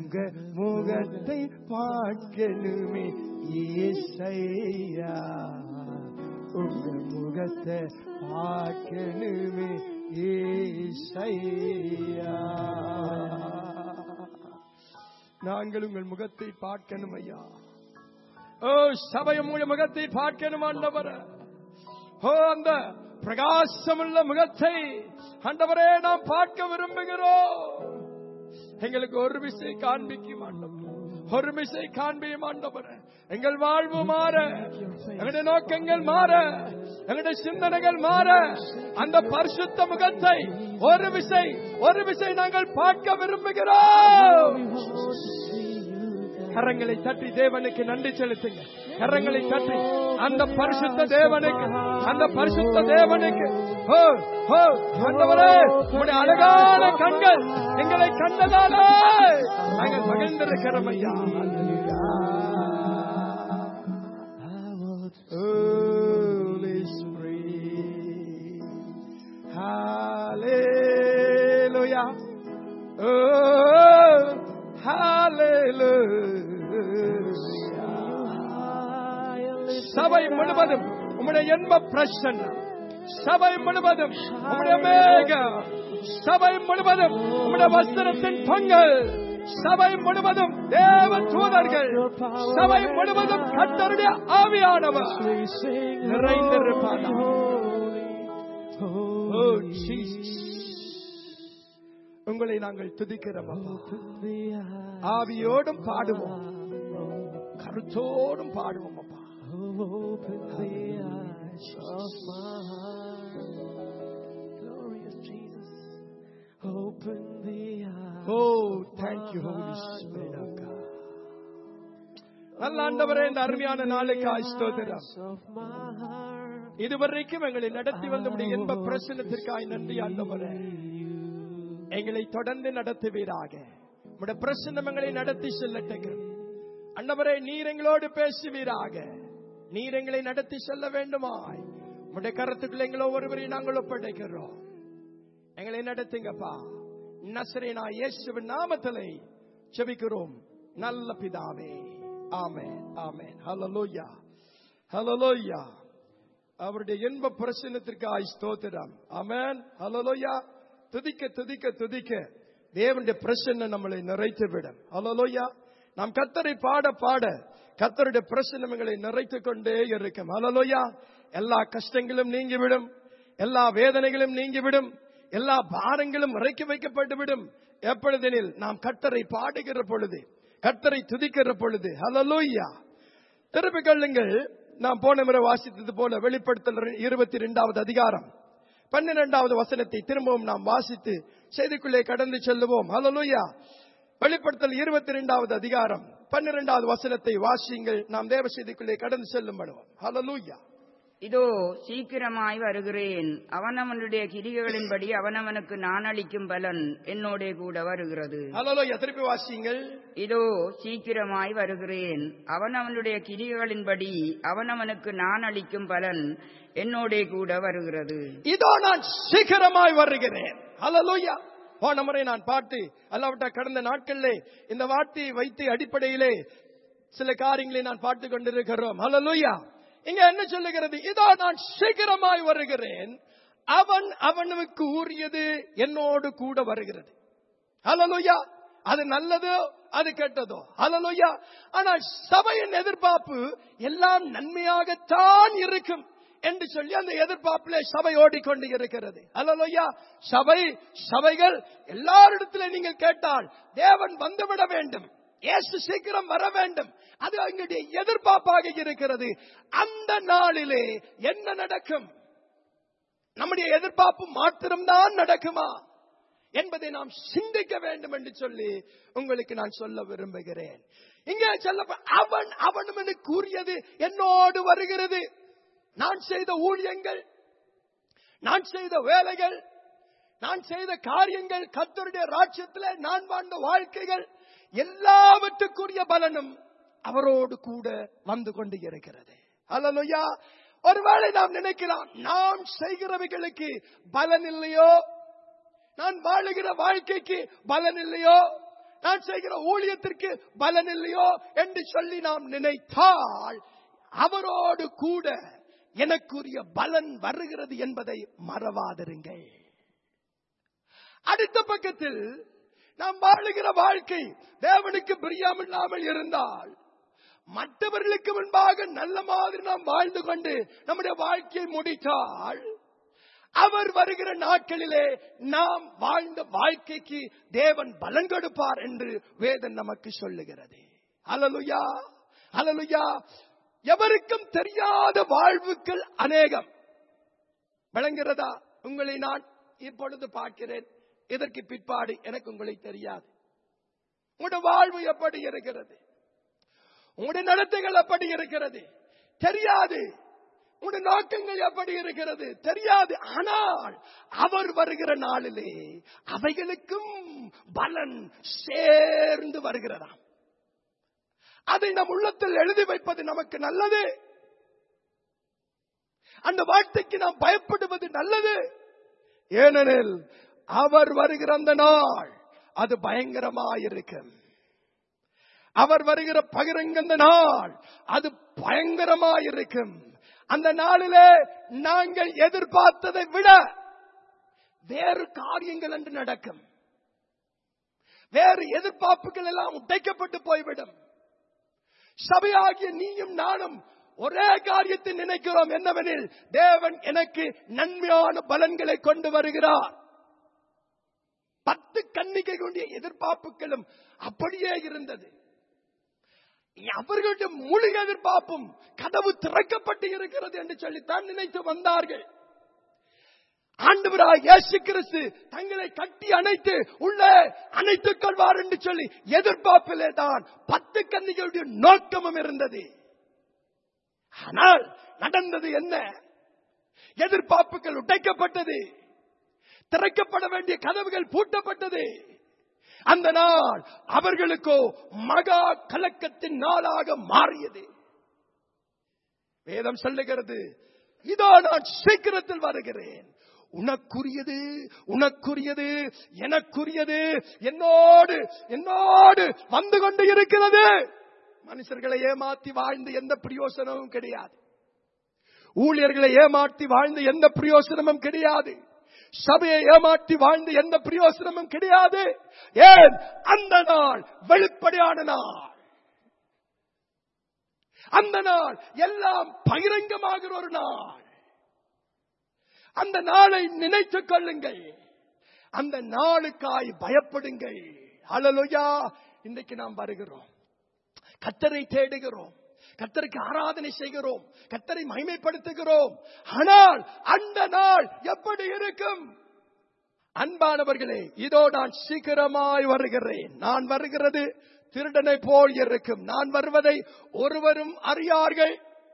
உங்க முகத்தை பார்க்கணுமே ஏசையா உங்க முகத்தை பார்க்கணுமே ஏசையா நாங்கள் உங்கள் முகத்தை பார்க்கணும் ஐயா ஓ சபை உங்கள் முகத்தை பார்க்கணும் ஆண்டவர ஓ அந்த பிரகாசமுள்ள முகத்தை ஆண்டவரே நாம் பார்க்க விரும்புகிறோம் எங்களுக்கு ஒரு விசை காண்பிக்கும் ஆண்டவர் ஒரு விசை காண்பியும் ஆண்டவர் எங்கள் வாழ்வு மாற எங்களுடைய நோக்கங்கள் மாற எங்களுடைய சிந்தனைகள் மாற அந்த பரிசுத்த முகத்தை ஒரு விசை ஒரு விசை நாங்கள் பார்க்க விரும்புகிறோம் கரங்களை தட்டி தேவனுக்கு நன்றி செலுத்துங்க கரங்களை தட்டி அந்த பரிசுத்த தேவனுக்கு அந்த பரிசுத்த தேவனுக்கு ஓ ஓ ஆண்டவரே உடைய அழகான கண்கள் எங்களை கண்டதாலே நாங்கள் மகிழ்ந்திருக்கிறோம் ஐயா Holy Spirit. Hallelujah. Oh, hallelujah. சபை முழுவதும் உம்முடைய என்ப பிரசன்னம் சபை முழுவதும் உம்முடைய மேகம் சபை முழுவதும் உம்முடைய வஸ்திரத்தின் பங்கள் சபை முழுவதும் தேவ தூதர்கள் சபை முழுவதும் கத்தருடைய ஆவியானவர் நிறைந்திருப்பார்கள் Oh, Jesus. உங்களை நாங்கள் துதிக்கிறோம் அப்பா. ஆவியோடும் பாடுவோம் கருத்தோடும் பாடுவோம் அப்பா Open the eyes of my heart. Glorious Jesus. Open the eyes. Oh thank you holy spirit of God நல்ல ஆண்டவரே இந்த அருமையான நாளுக்கு ஸ்தோத்திரம் of my heart. இதுவரைக்கும் எங்களை நடத்தி வந்த முடியும் என்ப பிரசனத்திற்காய் நன்றி ஆண்டவரே எங்களை தொடர்ந்து நடத்துவீராக உடைய பிரசன்னம் எங்களை நடத்தி செல்லட்டும் அண்டவரே நீர் எங்களோடு பேசுவீராக நீர் எங்களை நடத்தி செல்ல வேண்டுமாய் உடைய கருத்துக்கள் எங்களை ஒருவரை நாங்கள் ஒப்படைக்கிறோம் எங்களை நடத்துங்கப்பா நசரேனா இயேசுவின் நாமத்திலே செபிக்கிறோம் நல்ல பிதாவே ஆமென் ஆமென் ஹalleluya ஹalleluya அவருடைய இன்ப பிரசன்னத்திற்காய் ஸ்தோத்திரம் ஆமென் ஹalleluya துதிக்க துதிக்க துதிக்க தேவனுடைய பிரசன்னம் நம்மளை நிறைத்து விடும் ஹalleluya நாம் கத்தரை பாட பாட கத்தருடைய பிரசன்னம் எங்களை நிறைத்துக் கொண்டே இருக்கும் ஹalleluya எல்லா கஷ்டங்களும் நீங்கிவிடும் எல்லா வேதனைகளும் நீங்கிவிடும் எல்லா பாரங்களும் இறக்கி வைக்கப்பட்டு விடும் எப்பொழுதெனில் நாம் கத்தரை பாடுகிற பொழுது கத்தரை துதிக்கிற பொழுது ஹalleluya திருப்பிக் கொள்ளுங்கள் நாம் போன முறை வாசித்தது போல வெளிப்படுத்தல் இருபத்தி இரண்டாவது அதிகாரம் பன்னிரெண்டாவது வசனத்தை திரும்பவும் நாம் வாசித்து செய்திக்குள்ளே கடந்து செல்லுவோம் ஹalleluya வெளிப்படுத்தல் இருபத்தி இரண்டாவது அதிகாரம் பன்னிரெண்டாவது வசனத்தை வாசியுங்கள் நாம் தேவ செய்திக்குள்ளே கடந்து செல்லும் படுவோம் ஹalleluya இதோ சீக்கிரமாய் வருகிறேன் அவனவனுடைய கிரிகளின்படி அவனவனுக்கு நான் அளிக்கும் பலன் என்னோடே கூட வருகிறது ஹalleluya திருப்பி வாசியுங்கள் இதோ சீக்கிரமாய் வருகிறேன் அவனவனுடைய கிரிகளின்படி அவனவனுக்கு நான் அளிக்கும் பலன் என்னோடே கூட வருகிறது இதோ நான் சீக்கிரமாய் வருகிறேன் ஹalleluya போன முறை நான் பாட்டு அல்லாவிட்ட கடந்த நாட்களிலே இந்த வார்த்தையை வைத்து அடிப்படையிலே சில காரியங்களை நான் பார்த்து கொண்டிருக்கிறோம் ஹalleluya இங்க என்ன சொல்லுகிறது இதோ நான் சீக்கிரமாய் வருகிறேன் அவன் அவனுக்கு உரியது என்னோடு கூட வருகிறது ஹalleluya அது நல்லதோ அது கெட்டதோ ஹalleluya ஆனால் சபையின் எதிர்பார்ப்பு எல்லாம் நன்மையாகத்தான் இருக்கும் என்று சொல்லி அந்த எதிர்பார்ப்பிலே சபை ஓடிக்கொண்டு இருக்கிறது அல்லையா சபை சபைகள் எல்லாரிடத்திலே நீங்கள் கேட்டால் தேவன் வந்துவிட வேண்டும் இயேசு சீக்கிரம் வர வேண்டும் அது எங்களுடைய எதிர்பார்ப்பாக இருக்கிறது அந்த நாளிலே என்ன நடக்கும் நம்முடைய எதிர்பார்ப்பு மாத்திரம்தான் நடக்குமா என்பதை நாம் சிந்திக்க வேண்டும் என்று சொல்லி உங்களுக்கு நான் சொல்ல விரும்புகிறேன் இங்கே சொல்ல அவன் அவனும் கூறியது என்னோடு வருகிறது நான் செய்த ஊழியங்கள் நான் செய்த வேலைகள் நான் செய்த காரியங்கள் கத்தருடைய ராஜ்யத்தில் நான் வாழ்ந்த வாழ்க்கைகள் எல்லாவற்றுக்குரிய பலனும் அவரோடு கூட வந்து கொண்டு இருக்கிறது அல்லலுயா ஒருவேளை நாம் நினைக்கலாம் நாம் செய்கிறவைகளுக்கு பலன் இல்லையோ நான் வாழுகிற வாழ்க்கைக்கு பலன் இல்லையோ நான் செய்கிற ஊழியத்திற்கு பலன் இல்லையோ என்று சொல்லி நாம் நினைத்தால் அவரோடு கூட எனக்குரிய பலன் வருகிறது என்பதை மறவாதிருங்கள் அடுத்த பக்கத்தில் நாம் வாழுகிற வாழ்க்கை தேவனுக்கு பிரியாமில்லாமல் இருந்தால் மற்றவர்களுக்கு முன்பாக நல்ல மாதிரி நாம் வாழ்ந்து கொண்டு நம்முடைய வாழ்க்கையை முடித்தால் அவர் வருகிற நாட்களிலே நாம் வாழ்ந்த வாழ்க்கைக்கு தேவன் பலன் கொடுப்பார் என்று வேதன் நமக்கு சொல்லுகிறது அலலுயா அலலுயா எவருக்கும் தெரியாத வாழ்வுகள் அநேகம் விளங்குகிறதா உங்களை நான் இப்பொழுது பார்க்கிறேன் இதற்கு பிற்பாடு எனக்கு உங்களை தெரியாது உங்களுடைய வாழ்வு எப்படி இருக்கிறது உங்களுடைய நடத்தைகள் எப்படி இருக்கிறது தெரியாது உங்களுடைய நோக்கங்கள் எப்படி இருக்கிறது தெரியாது ஆனால் அவர் வருகிற நாளிலே அவைகளுக்கும் பலன் சேர்ந்து வருகிறதாம் அதை நம் உள்ளத்தில் எழுதி வைப்பது நமக்கு நல்லது அந்த வார்த்தைக்கு நாம் பயப்படுவது நல்லது ஏனெனில் அவர் வருகிற அந்த நாள் அது பயங்கரமாயிருக்கும் அவர் வருகிற பகிரங்க நாள் அது பயங்கரமாயிருக்கும் அந்த நாளிலே நாங்கள் எதிர்பார்த்ததை விட வேறு காரியங்கள் என்று நடக்கும் வேறு எதிர்பார்ப்புகள் எல்லாம் உடைக்கப்பட்டு போய்விடும் சபையாகிய நீயும் நானும் ஒரே காரியத்தை நினைக்கிறோம் என்னவெனில் தேவன் எனக்கு நன்மையான பலன்களை கொண்டு வருகிறார் பத்து கன்னிகைகளுடைய எதிர்பார்ப்புகளும் அப்படியே இருந்தது அவர்களுடைய முழு எதிர்பார்ப்பும் கதவு திறக்கப்பட்டு இருக்கிறது என்று சொல்லித்தான் நினைத்து வந்தார்கள் ஆண்டவராய் இயேசு கிறிஸ்து தங்களை கட்டி அணைத்து உள்ளே அணைத்துக் கொள்வார் என்று சொல்லி எதிர்பார்ப்பிலே தான் பத்து கன்னிகளுடைய நோக்கமும் இருந்தது ஆனால் நடந்தது என்ன எதிர்பார்ப்புகள் உடைக்கப்பட்டது திறக்கப்பட வேண்டிய கதவுகள் பூட்டப்பட்டது அந்த நாள் அவர்களுக்கோ மகா கலக்கத்தின் நாளாக மாறியது வேதம் சொல்லுகிறது இதோ நான் சீக்கிரத்தில் வருகிறேன் உனக்குரியது உனக்குரியது எனக்குரியது என்னோடு என்னோடு வந்து கொண்டு இருக்கிறது மனுஷர்களை ஏமாத்தி வாழ்ந்து எந்த பிரயோசனமும் கிடையாது ஊழியர்களை ஏமாற்றி வாழ்ந்து எந்த பிரயோசனமும் கிடையாது சபையை ஏமாற்றி வாழ்ந்து எந்த பிரயோசனமும் கிடையாது ஏன் அந்த நாள் வெளிப்படையான நாள் அந்த நாள் எல்லாம் பகிரங்கமாகிற ஒரு நாள் அந்த நாளை நினைத்துக் கொள்ளுங்கள் அந்த நாளுக்காய் பயப்படுங்கள் அலலுயா இன்றைக்கு நாம் வருகிறோம் கத்தரை தேடுகிறோம் கத்தருக்கு ஆராதனை செய்கிறோம் கத்தரை மகிமைப்படுத்துகிறோம் ஆனால் அந்த நாள் எப்படி இருக்கும் அன்பானவர்களே இதோ நான் சீக்கிரமாய் வருகிறேன் நான் வருகிறது திருடனை போல் இருக்கும் நான் வருவதை ஒருவரும் அறியார்கள்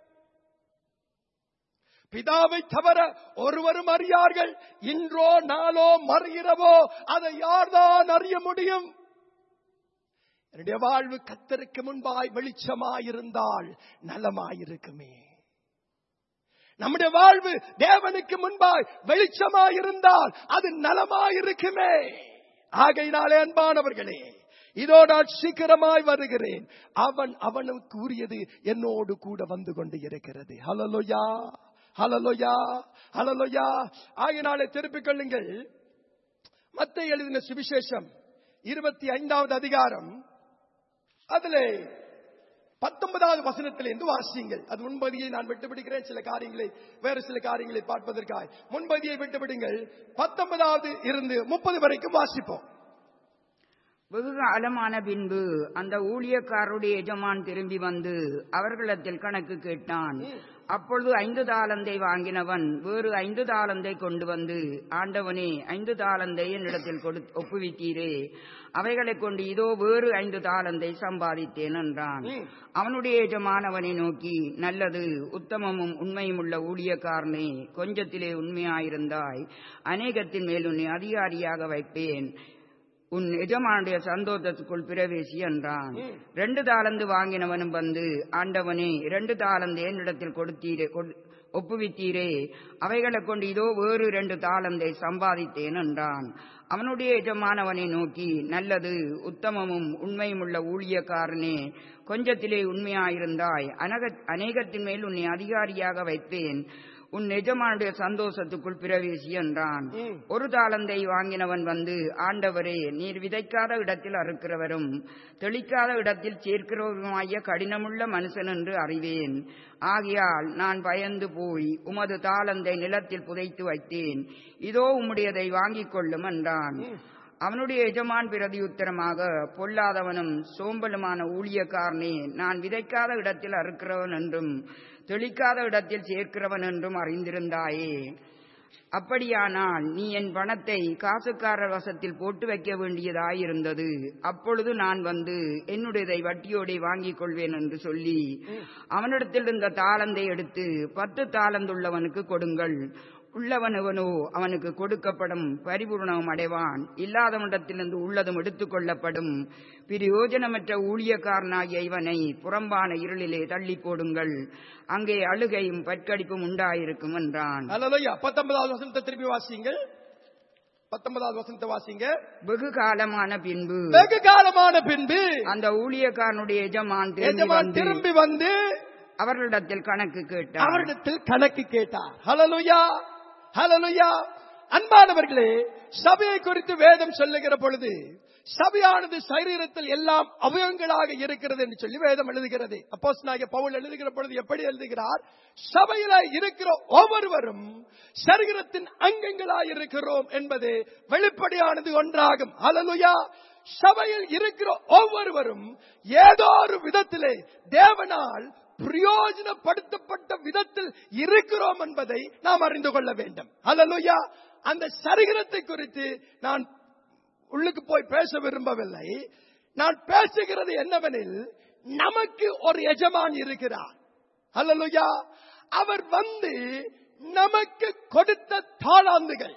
பிதாவை தவிர ஒருவரும் அறியார்கள் இன்றோ நாளோ மறுகிறவோ அதை யார்தான் அறிய முடியும் என்னுடைய வாழ்வு கத்தருக்கு முன்பாய் வெளிச்சமாயிருந்தால் நலமாயிருக்குமே நம்முடைய வாழ்வு தேவனுக்கு முன்பாய் வெளிச்சமாயிருந்தால் அது நலமாயிருக்குமே ஆகையினாலே அன்பானவர்களே இதோ நான் சீக்கிரமாய் வருகிறேன் அவன் அவனுக்கு உரியது என்னோடு கூட வந்து கொண்டு இருக்கிறது ஹலலோயா ஹலலோயா ஹலலோயா ஆகினாலே திருப்பிக் கொள்ளுங்கள் மத்த எழுதின சுவிசேஷம் இருபத்தி ஐந்தாவது அதிகாரம் அதிலே பத்தொன்பதாவது வசனத்திலிருந்து வாசியுங்கள் அது முன்பதியை நான் விட்டுவிடுகிறேன் சில காரியங்களை வேறு சில காரியங்களை பார்ப்பதற்காக முன்பதியை விட்டுவிடுங்கள் பத்தொன்பதாவது இருந்து முப்பது வரைக்கும் வாசிப்போம் வெகு காலமான பின்பு அந்த ஊழியக்காரருடைய எஜமான் திரும்பி வந்து அவர்களிடத்தில் கணக்கு கேட்டான் அப்பொழுது ஐந்து தாளந்தை வாங்கினவன் வேறு ஐந்து தாளந்தை கொண்டு வந்து ஆண்டவனே ஐந்து தாளந்தை என்னிடத்தில் கொடு ஒப்புவித்தீரே அவைகளைக் கொண்டு இதோ வேறு ஐந்து தாளந்தை சம்பாதித்தேன் என்றான் அவனுடைய எஜமானவனை நோக்கி நல்லது உத்தமமும் உண்மையும் உள்ள ஊழியக்காரனே கொஞ்சத்திலே உண்மையாயிருந்தாய் அநேகத்தின் மேல் உன்னை அதிகாரியாக வைப்பேன் உன் எஜமானுடைய சந்தோஷத்துக்குள் பிரவேசி என்றான் ரெண்டு தாளந்து வாங்கினவனும் வந்து ஆண்டவனே இரண்டு தாளந்து என்னிடத்தில் கொடுத்தீரே கொடு- ஒப்புவித்தீரே அவைகளைக் கொண்டு இதோ வேறு இரண்டு தாளந்தை சம்பாதித்தேன் என்றான் அவனுடைய எஜமானவனை நோக்கி நல்லது உத்தமமும் உண்மையுமுள்ள ஊழியக்காரனே கொஞ்சத்திலே உண்மையாயிருந்தாய் அனக அநேகத்தின் மேல் உன்னை அதிகாரியாக வைப்பேன் உன் எஜமானுடைய சந்தோஷத்துக்குள் பிரவேசி என்றான் ம். ஒரு தாளந்தை வாங்கினவன் வந்து ஆண்டவரே நீர் விதைக்காத இடத்தில் அறுக்கிறவரும் தெளிக்காத இடத்தில் சேர்க்கிறவருமாய கடினமுள்ள மனுஷன் என்று அறிவேன் ஆகையால் நான் பயந்து போய் உமது தாளந்தை நிலத்தில் புதைத்து வைத்தேன் இதோ உம்முடையதை வாங்கிக் கொள்ளும் என்றான் அவனுடைய எஜமான் பிரதியுத்தரமாக பொல்லாதவனும் சோம்பலுமான ஊழியக்காரனே நான் விதைக்காத இடத்தில் அறுக்கிறவன் என்றும் தெளிக்காத இடத்தில் சேர்க்கிறவன் என்றும் அறிந்திருந்தாயே அப்படியானால் நீ என் பணத்தை காசுக்காரர் வசத்தில் போட்டு வைக்க வேண்டியதாயிருந்தது அப்பொழுது நான் வந்து என்னுடையதை வட்டியோടെ வாங்கிக் கொள்வேன் என்று சொல்லி அவனிடத்தில் இருந்த தாளந்தை எடுத்து பத்து தாளந்துள்ளவனுக்கு கொடுங்கள் உள்ளவனவனோ அவனுக்கு கொடுக்கப்படும் பரிபூர்ணம் அடைவான் இல்லாதவனிடத்திலிருந்து உள்ளதும் எடுத்துக் கொள்ளப்படும் பிரயோஜனமற்ற ஊழியக்காரனாகிய இவனை புறம்பான இருளிலே தள்ளி போடுங்கள் அங்கே அழுகையும் பற்கடிப்பும் உண்டாயிருக்கும் என்றான் ஹalleluya பத்தொன்பதாவது வசனத்தை திருப்பி வாசிங்கள் பத்தொன்பதாவது வசனத்தை வாசிங்க வெகு காலமான பின்பு வெகு காலமான பின்பு அந்த ஊழியக்காரனுடைய எஜமான் திரும்பி எஜமான் வந்து திரும்பி வந்து அவர்களிடத்தில் கணக்கு கேட்டார் அவரிடத்தில் கணக்கு கேட்டார் ஹalleluya ஹalleluya அன்பானவர்களே சபையை குறித்து வேதம் சொல்லுகிற பொழுது சபையானது சரீரத்தில் எல்லாம் அவயங்களாக இருக்கிறது என்று சொல்லி வேதம் எழுதுகிறது அப்போஸ்தலனாகிய பவுல் எழுதுகிற பொழுது எப்படி எழுதுகிறார் சபையில இருக்கிற ஒவ்வொருவரும் சரீரத்தின் அங்கங்களாய் இருக்கிறோம் என்பது வெளிப்படையானது ஒன்றாகும் ஹalleluya சபையில் இருக்கிற ஒவ்வொருவரும் ஏதோ ஒரு விதத்திலே தேவனால் பிரயோஜனப்படுத்தப்பட்ட விதத்தில் இருக்கிறோம் என்பதை நாம் அறிந்து கொள்ள வேண்டும் அல்லலுயா அந்த சரீரத்தை குறித்து நான் உள்ளுக்கு போய் பேச விரும்பவில்லை நான் பேசுகிறது என்னவெனில் நமக்கு ஒரு எஜமான் இருக்கிறார் அல்லலுயா அவர் வந்து நமக்கு கொடுத்த தாளாந்துகள்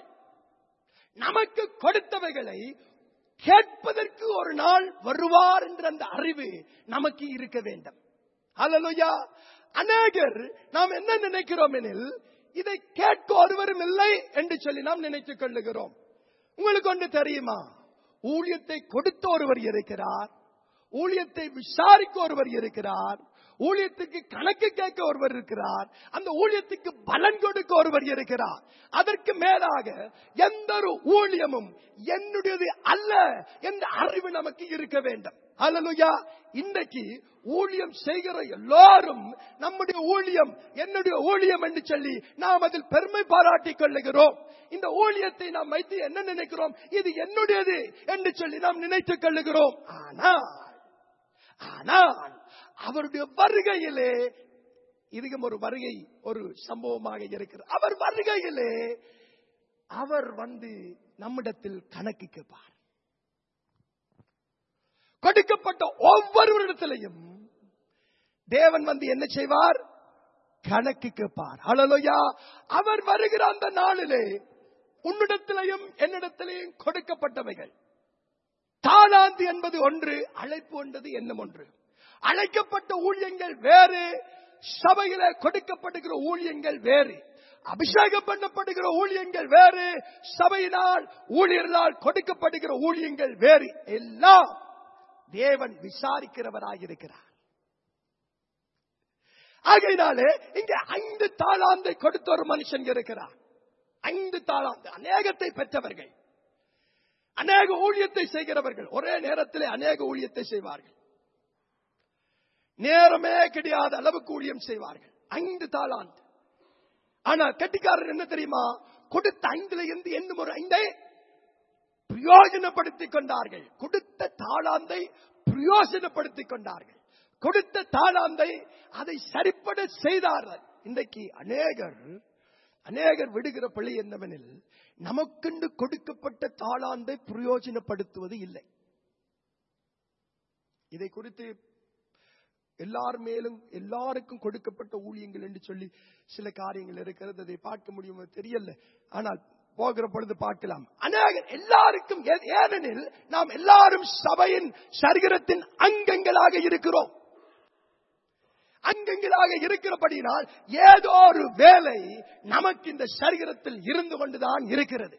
நமக்கு கொடுத்தவைகளை கேட்பதற்கு ஒரு நாள் வருவார் என்ற அந்த அறிவு நமக்கு இருக்க வேண்டும் அல்லலுயா அநேகர் நாம் என்ன நினைக்கிறோம் எனில் இதை கேட்க ஒருவரும் இல்லை என்று சொல்லி நாம் நினைத்துக் கொள்ளுகிறோம் உங்களுக்கு ஒன்று தெரியுமா ஊழியத்தை கொடுத்த ஒருவர் இருக்கிறார் ஊழியத்தை விசாரிக்க ஒருவர் இருக்கிறார் ஊழியத்துக்கு கணக்கு கேட்க ஒருவர் இருக்கிறார் அந்த ஊழியத்துக்கு பலன் கொடுக்க ஒருவர் இருக்கிறார் அதற்கு மேலாக எந்த ஒரு ஊழியமும் என்னுடையது அல்ல என்ற அறிவு நமக்கு இருக்க வேண்டும் அல்லலுயா இன்றைக்கு ஊழியம் செய்கிற எல்லாரும் நம்முடைய ஊழியம் என்னுடைய ஊழியம் என்று சொல்லி நாம் அதில் பெருமை பாராட்டிக் கொள்ளுகிறோம் இந்த ஊழியத்தை நாம் வைத்து என்ன நினைக்கிறோம் இது என்னுடையது என்று சொல்லி நாம் நினைத்துக் கொள்ளுகிறோம் ஆனால் ஆனால் அவருடைய வருகையிலே இதுக்கும் ஒரு வருகை ஒரு சம்பவமாக இருக்கிறது அவர் வருகையிலே அவர் வந்து நம்மிடத்தில் கணக்கு கேட்பார் கொடுக்கப்பட்ட ஒவ்வொருவரிடத்திலையும் தேவன் வந்து என்ன செய்வார் கணக்கு கேட்பார் ஹalleluya அவர் வருகிற அந்த நாளிலே உன்னிடத்திலையும் என்னிடத்திலையும் கொடுக்கப்பட்டவைகள் தாளாந்து என்பது ஒன்று அழைப்பு என்பது என்னும் ஒன்று அழைக்கப்பட்ட ஊழியங்கள் வேறு சபையில கொடுக்கப்படுகிற ஊழியங்கள் வேறு அபிஷேகம் பண்ணப்படுகிற ஊழியங்கள் வேறு சபையினால் ஊழியர்களால் கொடுக்கப்படுகிற ஊழியங்கள் வேறு எல்லாம் தேவன் விசாரிக்கிறவராயிருக்கிறார் ஆகையினாலே இங்க ஐந்து தாளாந்தை கொடுத்த ஒரு மனுஷன் இருக்கிறார் ஐந்து தாளாந்து அநேகத்தை பெற்றவர்கள் அநேக ஊழியத்தை செய்கிறவர்கள் ஒரே நேரத்திலே அநேக ஊழியத்தை செய்வார்கள் நேரமே கிடையாத அளவுக்கு ஊழியம் செய்வார்கள் ஐந்து தாளாந்து ஆனா கட்டிக்காரர் என்ன தெரியுமா கொடுத்த ஐந்துல இருந்து என்னும் ஒரு ஐந்தை பிரயோஜனப்படுத்திக் கொண்டார்கள் கொடுத்த தாளாந்தை பிரயோஜனப்படுத்திக் கொண்டார்கள் கொடுத்த தாளாந்தை அதை சரிப்பட செய்தார்கள் இன்றைக்கு அநேகர் அநேகர் விடுகிற பள்ளி என்னவெனில் நமக்கென்று கொடுக்கப்பட்ட தாளாந்தை பிரயோஜனப்படுத்துவது இல்லை இதை குறித்து எல்லார் மேலும் எல்லாருக்கும் கொடுக்கப்பட்ட ஊழியங்கள் என்று சொல்லி சில காரியங்கள் இருக்கிறது அதை பார்க்க முடியுமோ தெரியல ஆனால் போகிற பொழுது பார்க்கலாம் அநேகர் எல்லாருக்கும் ஏ- ஏனெனில் நாம் எல்லாரும் சபையின் சரீரத்தின் அங்கங்களாக இருக்கிறோம் அங்கங்களாக இருக்கிறபடியினால் ஏதோ ஒரு வேலை நமக்கு இந்த சரீரத்தில் இருந்து கொண்டுதான் இருக்கிறது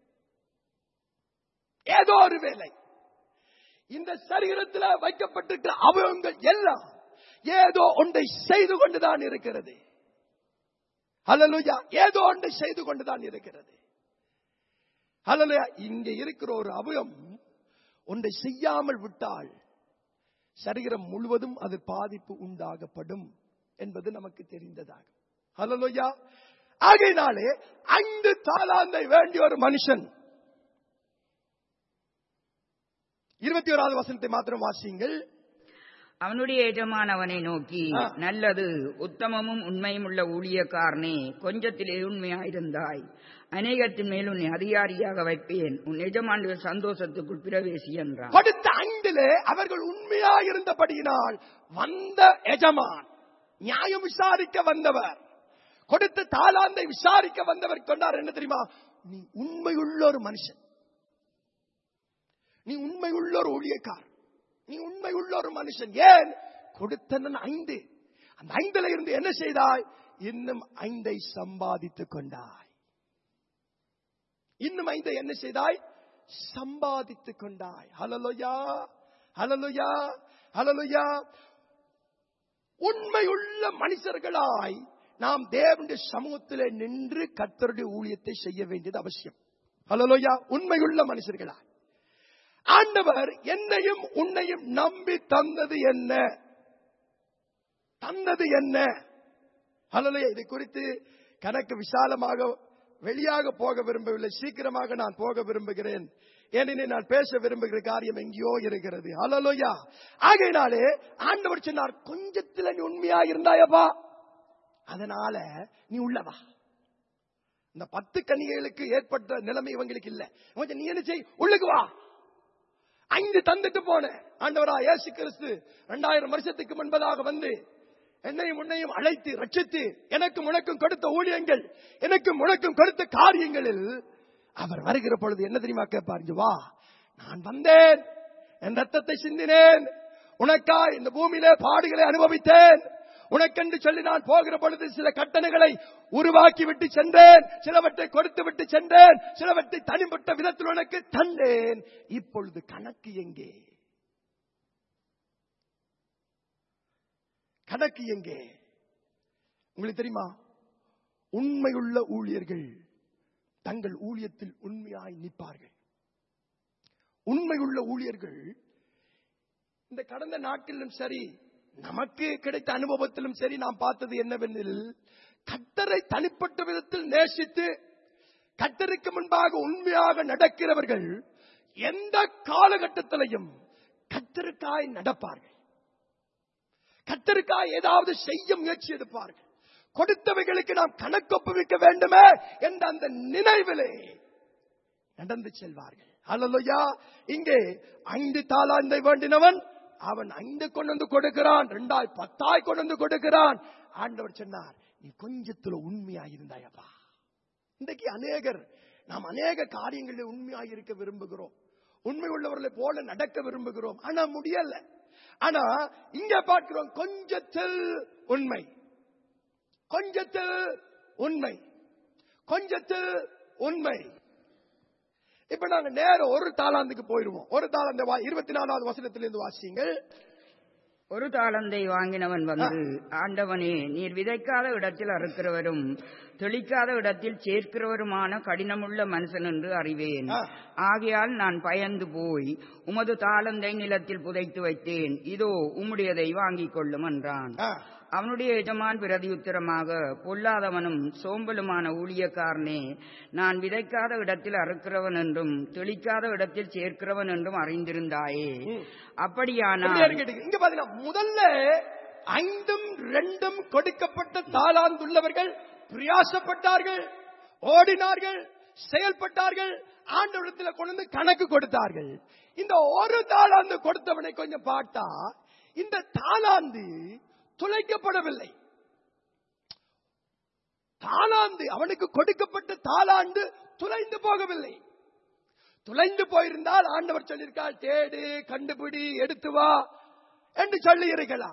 ஏதோ ஒரு வேலை இந்த சரீரத்தில் வைக்கப்பட்டிருக்கிற அவயவங்கள் எல்லாம் ஏதோ ஒன்றை செய்து கொண்டுதான் இருக்கிறது ஹalleluya ஏதோ ஒன்றை செய்து கொண்டுதான் இருக்கிறது ஹalleluya இங்க இருக்கிற ஒரு அவயம் ஒன்றை செய்யாமல் விட்டால் சரீரம் முழுவதும் அது பாதிப்பு உண்டாகப்படும் என்பது நமக்கு தெரிந்ததாகும் ஹalleluya ஆகையினாலே ஐந்து தாளாந்தை வேண்டிய ஒரு மனுஷன் இருபத்தி ஓராவது வசனத்தை மாத்திரம் வாசியுங்கள் அவனுடைய எஜமான் அவனை நோக்கி ஆ. நல்லது உத்தமமும் உண்மையும் உள்ள ஊழியக்காரனே கொஞ்சத்திலே உண்மையாயிருந்தாய் அநேகத்தின் மேல் உன்னை அதிகாரியாக வைப்பேன் உன் எஜமானுடைய சந்தோஷத்துக்குள் பிரவேசி என்றான் கொடுத்த ஐந்திலே அவர்கள் உண்மையா இருந்தபடியினால் வந்த எஜமான் நியாயம் விசாரிக்க வந்தவர் கொடுத்த தாளாந்தை விசாரிக்க வந்தவர் கொண்டார் என்ன தெரியுமா நீ உண்மையுள்ள ஒரு மனுஷன் நீ உண்மையுள்ள ஒரு ஊழியக்கார் நீ உண்மையுள்ள ஒரு மனுஷன் ஏன் கொடுத்தனன் ஐந்து அந்த ஐந்துல இருந்து என்ன செய்தாய் இன்னும் ஐந்தை சம்பாதித்துக் கொண்டாய் இன்னும் ஐந்தை என்ன செய்தாய் சம்பாதித்துக் கொண்டாய் ஹலலுயா ஹலலுயா ஹலலுயா உண்மையுள்ள மனுஷர்களாய் நாம் தேவனுடைய சமூகத்திலே நின்று கர்த்தருடைய ஊழியத்தை செய்ய வேண்டியது அவசியம் ஹலலுயா உண்மையுள்ள மனுஷர்களாய் ஆண்டவர் என்னையும் உன்னையும் நம்பி தந்தது என்ன தந்தது என்ன ஹலலுயா இதை குறித்து கணக்கு விசாலமாக வெளியாக போக விரும்பவில்லை சீக்கிரமாக நான் போக விரும்புகிறேன் ஏனெனில் நான் பேச விரும்புகிற காரியம் எங்கேயோ இருக்கிறது ஹலலுயா ஆகையினாலே ஆண்டவர் சொன்னார் கொஞ்சத்துல நீ உண்மையா இருந்தாயப்பா அதனால நீ உள்ளவா இந்த பத்து கன்னிகைகளுக்கு ஏற்பட்ட நிலைமை இவங்களுக்கு இல்ல கொஞ்சம் நீ என்ன செய் உள்ளுக்கு வா ஐந்து தந்துட்டு போன ஆண்டவரா இயேசு கிறிஸ்து இரண்டாயிரம் வருஷத்துக்கு முன்பதாக வந்து என்னையும் உன்னையும் அழைத்து ரட்சித்து எனக்கும் உனக்கும் கொடுத்த ஊழியங்கள் எனக்கும் உனக்கும் கொடுத்த காரியங்களில் அவர் வருகிற பொழுது என்ன தெரியுமா கேட்பார் இங்க வா நான் வந்தேன் என் ரத்தத்தை சிந்தினேன் உனக்கா இந்த பூமியிலே பாடுகளை அனுபவித்தேன் உனக்கென்று சொல்லி நான் போகிற பொழுது சில கட்டணைகளை உருவாக்கி விட்டு சென்றேன் சிலவற்றை கொடுத்து விட்டு சென்றேன் சிலவற்றை தனிப்பட்ட விதத்தில் உனக்கு தந்தேன் இப்பொழுது கணக்கு எங்கே கணக்கு எங்கே உங்களுக்கு தெரியுமா உண்மையுள்ள ஊழியர்கள் தங்கள் ஊழியத்தில் உண்மையாய் நிற்பார்கள் உண்மையுள்ள ஊழியர்கள் இந்த கடந்த நாட்களிலும் சரி நமக்கு கிடைத்த அனுபவத்திலும் சரி நாம் பார்த்தது என்னவெனில் கத்தரை தனிப்பட்ட விதத்தில் நேசித்து கத்தருக்கு முன்பாக உண்மையாக நடக்கிறவர்கள் எந்த காலகட்டத்திலையும் கத்தருக்காய் நடப்பார்கள் கத்தருக்காய் ஏதாவது செய்ய முயற்சி எடுப்பார்கள் கொடுத்தவைகளுக்கு நாம் கணக்கொப்புவிக்க வேண்டுமே என்ற அந்த நினைவிலே நடந்து செல்வார்கள் அல்லையா இங்கே ஐந்து தாளாந்தை வேண்டினவன் அவன் ஐந்து கொண்டு வந்து கொடுக்கிறான் ரெண்டாய் பத்தாய் கொண்டு வந்து கொடுக்கிறான் ஆண்டவர் சொன்னார் நீ கொஞ்சத்துல உண்மையா இருந்தாயப்பா இன்றைக்கு அநேகர் நாம் அநேக காரியங்களில் உண்மையாக இருக்க விரும்புகிறோம் உண்மை உள்ளவர்களை போல நடக்க விரும்புகிறோம் ஆனா முடியல ஆனா இங்க பார்க்கிறோம் கொஞ்சத்தில் உண்மை கொஞ்சத்தில் உண்மை கொஞ்சத்தில் உண்மை இப்ப நாங்க நேரம் ஒரு தாளாந்துக்கு போயிருவோம் ஒரு தாளாந்த இருபத்தி நாலாவது வசனத்திலிருந்து வாசிங்கள் ஒரு தாளந்தை வாங்கினவன் வந்து ஆண்டவனே நீர் விதைக்காத இடத்தில் அறுக்கிறவரும் தெளிக்காத இடத்தில் சேர்க்கிறவருமான கடினமுள்ள மனுஷன் என்று அறிவேன் ஆ. ஆகையால் நான் பயந்து போய் உமது தாளந்தை நிலத்தில் புதைத்து வைத்தேன் இதோ உம்முடையதை வாங்கிக் கொள்ளும் என்றான் ஆ. அவனுடைய எஜமான் பிரதியுத்தரமாக பொல்லாதவனும் சோம்பலுமான ஊழியக்காரனே நான் விதைக்காத இடத்தில் அறுக்கிறவன் என்றும் தெளிக்காத இடத்தில் சேர்க்கிறவன் என்றும் அறிந்திருந்தாயே அப்படியானால் எப்படியா இருக்கு? இங்க பாத்தீங்கன்னா முதல்ல ஐந்தும் ரெண்டும் கொடுக்கப்பட்ட தாளாந்துள்ளவர்கள் பிரயாசப்பட்டார்கள் ஓடினார்கள் செயல்பட்டார்கள் ஆண்டவரத்தில் கொண்டு வந்து கணக்கு கொடுத்தார்கள் இந்த ஒரு தாளாந்து கொடுத்தவனை கொஞ்சம் பார்த்தா இந்த தாளாந்து துளைக்கப்படவில்லை தாளாந்து அவனுக்கு கொடுக்கப்பட்ட தாளாண்டு துளைந்து போகவில்லை துளைந்து போயிருந்தால் ஆண்டவர் சொல்லியிருக்கால் தேடு கண்டுபிடி எடுத்து வா என்று சொல்லி இருக்கலாம்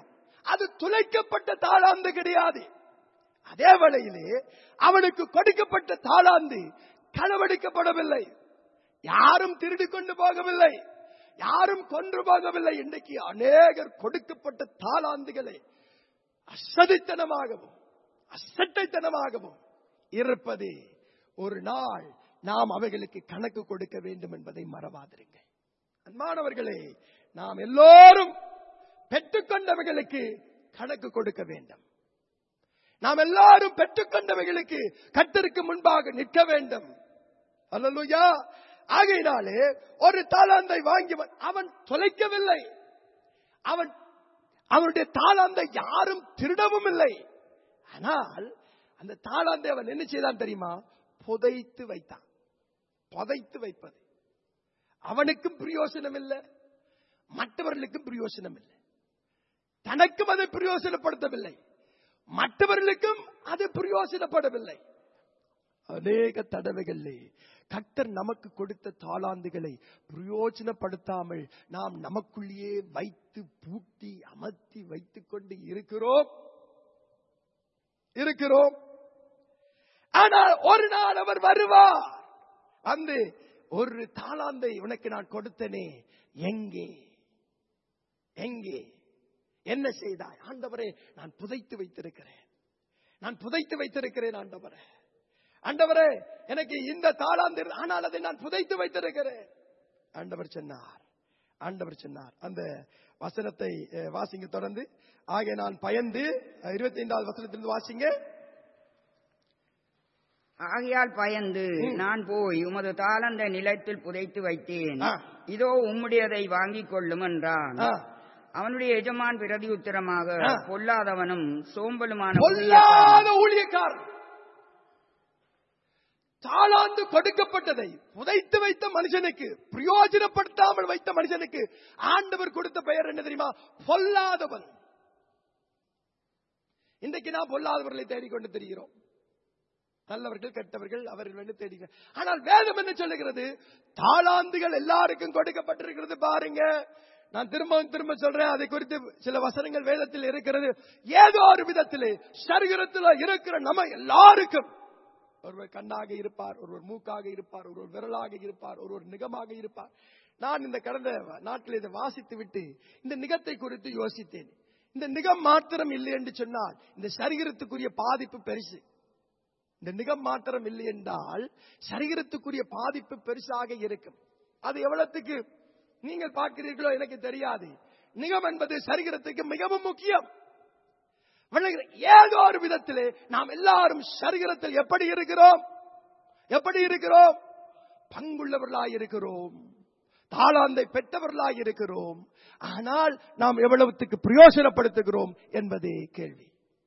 அது துளைக்கப்பட்ட தாளாந்து கிடையாது அதே வேளையிலே அவனுக்கு கொடுக்கப்பட்ட தாளாந்து களவெடுக்கப்படவில்லை யாரும் திருடி கொண்டு போகவில்லை யாரும் கொன்று போகவில்லை இன்றைக்கு அநேகர் கொடுக்கப்பட்ட தாளாந்துகளை அசதித்தனமாகவும் அசட்டைத்தனமாகவும் இருப்பது ஒரு நாள் நாம் அவைகளுக்கு கணக்கு கொடுக்க வேண்டும் என்பதை மறவாதிருங்கள் அன்பானவர்களே நாம் எல்லோரும் பெற்றுக்கொண்டவைகளுக்கு கணக்கு கொடுக்க வேண்டும் நாம் எல்லாரும் பெற்றுக்கொண்டவைகளுக்கு கத்தருக்கு முன்பாக நிற்க வேண்டும் அல்லலுயா ஆகையினாலே ஒரு தாளாந்தை வாங்கியவன் அவன் தொலைக்கவில்லை அவன் அவனுடைய தாளாந்தை யாரும் திருடவும் இல்லை ஆனால் அந்த தாளாந்தை அவன் என்ன செய்தான் தெரியுமா புதைத்து வைத்தான் புதைத்து வைப்பது அவனுக்கும் பிரயோசனம் இல்லை மற்றவர்களுக்கும் பிரயோசனம் இல்லை தனக்கும் அதை பிரயோசனப்படுத்தவில்லை மற்றவர்களுக்கும் அது பிரயோசனப்படவில்லை அநேக தடவைகளிலே கர்த்தர் நமக்கு கொடுத்த தாளாந்துகளை பிரயோஜனப்படுத்தாமல் நாம் நமக்குள்ளேயே வைத்து பூட்டி அமர்த்தி வைத்துக் கொண்டு இருக்கிறோம் இருக்கிறோம் ஆனால் ஒரு நாள் அவர் வருவார் வந்து ஒரு தாளாந்தை உனக்கு நான் கொடுத்தனே எங்கே எங்கே என்ன செய்தாய் ஆண்டவரே நான் புதைத்து வைத்திருக்கிறேன் நான் புதைத்து வைத்திருக்கிறேன் ஆண்டவரே ஆண்டவரே எனக்கு இந்த தாளாந்து ஆனால் அதை நான் புதைத்து வைத்திருக்கிறேன் ஆண்டவர் சொன்னார் ஆண்டவர் சொன்னார் அந்த வசனத்தை அஹ், வாசிங்க தொடர்ந்து ஆக நான் பயந்து இருபத்தி ஐந்தாவது வசனத்திலிருந்து வாசிங்க ஆகையால் பயந்து நான் போய் உமது தாளந்த நிலத்தில் புதைத்து வைத்தேன் ஆ. இதோ உம்முடையதை வாங்கிக் கொள்ளும் என்றான் ஆ. அவனுடைய எஜமான் பிரதி உத்தரமாக ஆ. பொல்லாதவனும் சோம்பலுமான பொல்லாத ஊழியக்காரன் தாளாந்து கொடுக்கப்பட்டதை புதைத்து வைத்த மனுஷனுக்கு பிரயோஜனப்படுத்தாமல் வைத்த மனுஷனுக்கு ஆண்டவர் கொடுத்த பெயர் என்ன தெரியுமா பொல்லாதவன் இன்றைக்கு நான் பொல்லாதவர்களை தேடிக்கொண்டு தெரிகிறோம் நல்லவர்கள் கெட்டவர்கள் அவர்கள் வந்து தேடிக்க ஆனால் வேதம் என்ன சொல்லுகிறது தாளாந்துகள் எல்லாருக்கும் கொடுக்கப்பட்டிருக்கிறது பாருங்க நான் திரும்ப திரும்ப சொல்றேன் அதை குறித்து சில வசனங்கள் வேதத்தில் இருக்கிறது ஏதோ ஒரு விதத்திலே சரீரத்தில் இருக்கிற நம்ம எல்லாருக்கும் ஒருவர் கண்ணாக இருப்பார் ஒருவர் மூக்காக இருப்பார் ஒருவர் விரலாக இருப்பார் ஒருவர் நிகமாக இருப்பார் நான் இந்த கடந்த நாட்டில் இதை வாசித்து விட்டு இந்த நிகத்தை குறித்து யோசித்தேன் இந்த நிகம் மாத்திரம் இல்லை என்று சொன்னால் இந்த சரீரத்துக்குரிய பாதிப்பு பெருசு இந்த நிகம் மாத்திரம் இல்லை என்றால் சரீரத்துக்குரிய பாதிப்பு பெருசாக இருக்கும் அது எவ்வளவுக்கு நீங்கள் பார்க்கிறீர்களோ எனக்கு தெரியாது நிகம் என்பது சரீரத்துக்கு மிகவும் முக்கியம் விளங்குகிற ஏதோ ஒரு விதத்திலே நாம் எல்லாரும் சரீரத்தில் எப்படி இருக்கிறோம் எப்படி இருக்கிறோம் பங்குள்ளவர்களாய் இருக்கிறோம் தாளாந்தை பெற்றவர்களாய் இருக்கிறோம் ஆனால் நாம் எவ்வளவுத்துக்கு பிரயோஜனப்படுத்துகிறோம் என்பதே கேள்வி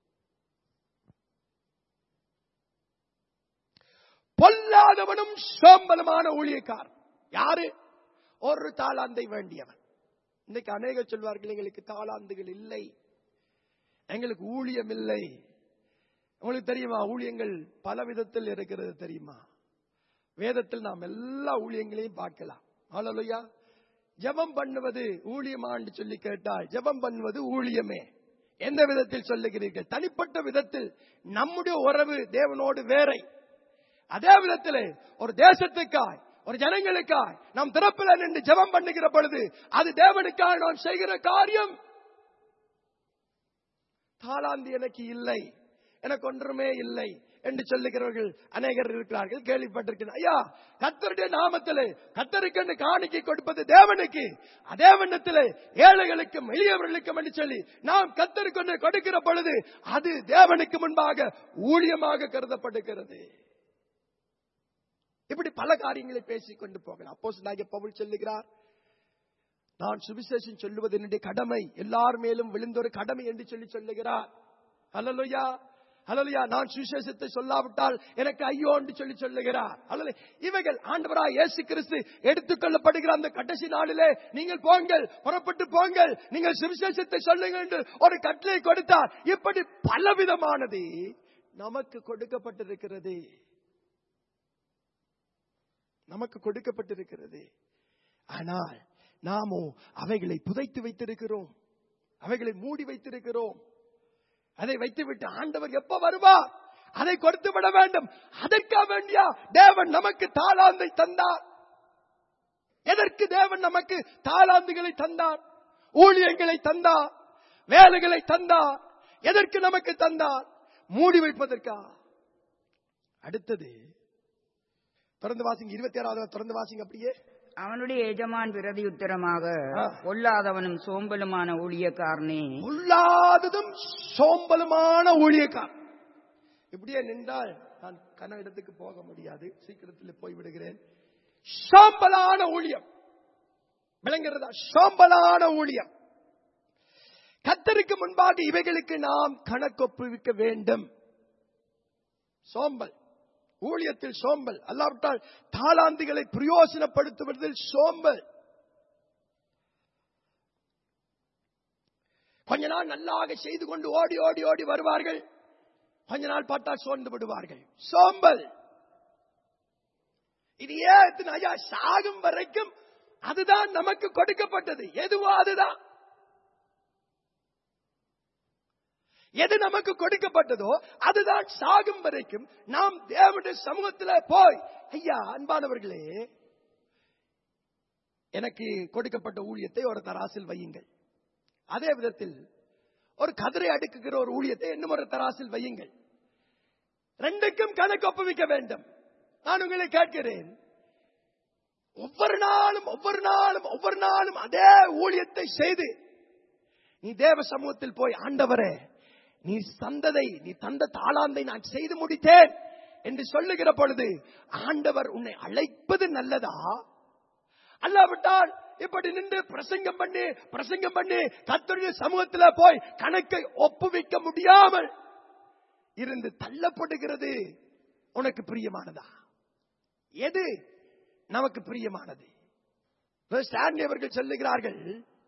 பொல்லாதவனும் சோம்பலமான ஊழியக்கார் யாரு ஒரு தாளாந்தை வேண்டியவன் இன்னைக்கு அநேக சொல்வார்கள் எங்களுக்கு தாளாந்துகள் இல்லை எங்களுக்கு ஊழியம் இல்லை உங்களுக்கு தெரியுமா ஊழியங்கள் பல விதத்தில் இருக்கிறது தெரியுமா வேதத்தில் நாம் எல்லா ஊழியங்களையும் பார்க்கலாம் ஹalleluya ஜெபம் பண்ணுவது ஊழியமான்னு சொல்லி கேட்டால் ஜெபம் பண்ணுவது ஊழியமே எந்த விதத்தில் சொல்லுகிறீர்கள் தனிப்பட்ட விதத்தில் நம்முடைய உறவு தேவனோடு வேறை அதே விதத்திலே ஒரு தேசத்துக்காய் ஒரு ஜனங்களுக்காய் நாம் திறப்பில் நின்று ஜெபம் பண்ணுகிற பொழுது அது தேவனுக்காக நாம் செய்கிற காரியம் தாளாந்து எனக்கு இல்லை எனக்கு ஒன்றுமே இல்லை என்று சொல்லுகிறவர்கள் அநேகர் இருக்கிறார்கள் கேள்விப்பட்டிருக்கிறேன் ஐயா கத்தருடைய நாமத்திலே கத்தருக்கு காணிக்கை கொடுப்பது தேவனுக்கு அதே வண்ணத்திலே ஏழைகளுக்கும் எளியவர்களுக்கும் என்று சொல்லி நாம் கத்தருக்கு கொடுக்கிற பொழுது அது தேவனுக்கு முன்பாக ஊழியமாக கருதப்படுகிறது இப்படி பல காரியங்களை பேசிக் கொண்டு போகலாம் அப்போஸ் நாயக பவுல் சொல்லுகிறார் நான் சுவிசேஷம் சொல்லுவது என்னுடைய கடமை எல்லார் மேலும் விழுந்த ஒரு கடமை என்று சொல்லி சொல்லுகிறார் ஹalleluya ஹalleluya நான் சுவிசேஷத்தை சொல்லாவிட்டால் எனக்கு ஐயோ என்று சொல்லி சொல்லுகிறார் அல்லது இவைகள் ஆண்டவராய் இயேசு கிறிஸ்து எடுத்துக்கொள்ளப்படுகிற அந்த கடைசி நாளிலே நீங்கள் போங்கள் புறப்பட்டு போங்கள் நீங்கள் சுவிசேஷத்தை சொல்லுங்கள் என்று ஒரு கட்டளை கொடுத்தார் இப்படி பலவிதமானது நமக்கு கொடுக்கப்பட்டிருக்கிறது நமக்கு கொடுக்கப்பட்டிருக்கிறது ஆனால் நாமோ அவைகளை புதைத்து வைத்திருக்கிறோம் அவைகளை மூடி வைத்திருக்கிறோம் அதை வைத்துவிட்டு ஆண்டவர் எப்ப வருவார் அதை கொடுத்து விட வேண்டும் அதற்கா வேண்டியா தேவன் நமக்கு தாளாந்தை தந்தார் எதற்கு தேவன் நமக்கு தாளாந்துகளை தந்தார் ஊழியங்களை தந்தார் வேலைகளை தந்தார் எதற்கு நமக்கு தந்தார் மூடி வைப்பதற்கா அடுத்தது தொடர்ந்து வாசிங்க இருபத்தி ஆறாவது தொடர்ந்து வாசிங்க அப்படியே அவனுடைய எஜமான் பிரதி உத்தரமாக ஆ. பொல்லாதவனும் சோம்பலுமான ஊழியக்காரனே பொல்லாததும் சோம்பலுமான ஊழியக்கார் இப்படியே நின்றால் நான் கன இடத்துக்கு போக முடியாது சீக்கிரத்தில் போய் விடுகிறேன் சோம்பலான ஊழியம் விளங்குறதா சோம்பலான ஊழியம் கத்தருக்கு முன்பாக இவைகளுக்கு நாம் கணக்கொப்புவிக்க வேண்டும் சோம்பல் ஊழியத்தில் சோம்பல் அல்லாவிட்டால் தாளாந்துகளை பிரயோசனப்படுத்துவதில் சோம்பல் கொஞ்ச நாள் நல்லாக செய்து கொண்டு ஓடி ஓடி ஓடி வருவார்கள் கொஞ்ச நாள் பார்த்தா சோர்ந்து விடுவார்கள் சோம்பல் இது ஏன் இத்தனை ஐயா சாகும் வரைக்கும் அதுதான் நமக்கு கொடுக்கப்பட்டது எதுவோ அதுதான் எது நமக்கு கொடுக்கப்பட்டதோ அதுதான் சாகும் வரைக்கும் நாம் தேவனுடைய சமூகத்தில் போய் ஐயா அன்பானவர்களே எனக்கு கொடுக்கப்பட்ட ஊழியத்தை ஒரு தராசில் வையுங்கள் அதே விதத்தில் ஒரு கதிரை அடுக்குகிற ஒரு ஊழியத்தை இன்னும் ஒரு தராசில் வையுங்கள் ரெண்டுக்கும் கணக்கு ஒப்புவிக்க வேண்டும் நான் உங்களை கேட்கிறேன் ஒவ்வொரு நாளும் ஒவ்வொரு நாளும் ஒவ்வொரு நாளும் அதே ஊழியத்தை செய்து நீ தேவ சமூகத்தில் போய் ஆண்டவரே நீ தந்ததை நீ தந்த தாளாந்தை நான் செய்து முடித்தேன் என்று சொல்லுகிற பொழுது ஆண்டவர் உன்னை அழைப்பது நல்லதா அல்லாவிட்டால் இப்படி நின்று பிரசங்கம் பண்ணி பிரசங்கம் பண்ணி கத்தருடைய சமூகத்துல போய் கணக்கை ஒப்புவிக்க முடியாமல் இருந்து தள்ளப்படுகிறது உனக்கு பிரியமானதா எது நமக்கு பிரியமானது ஸ்டான்லி அவர்கள் சொல்லுகிறார்கள்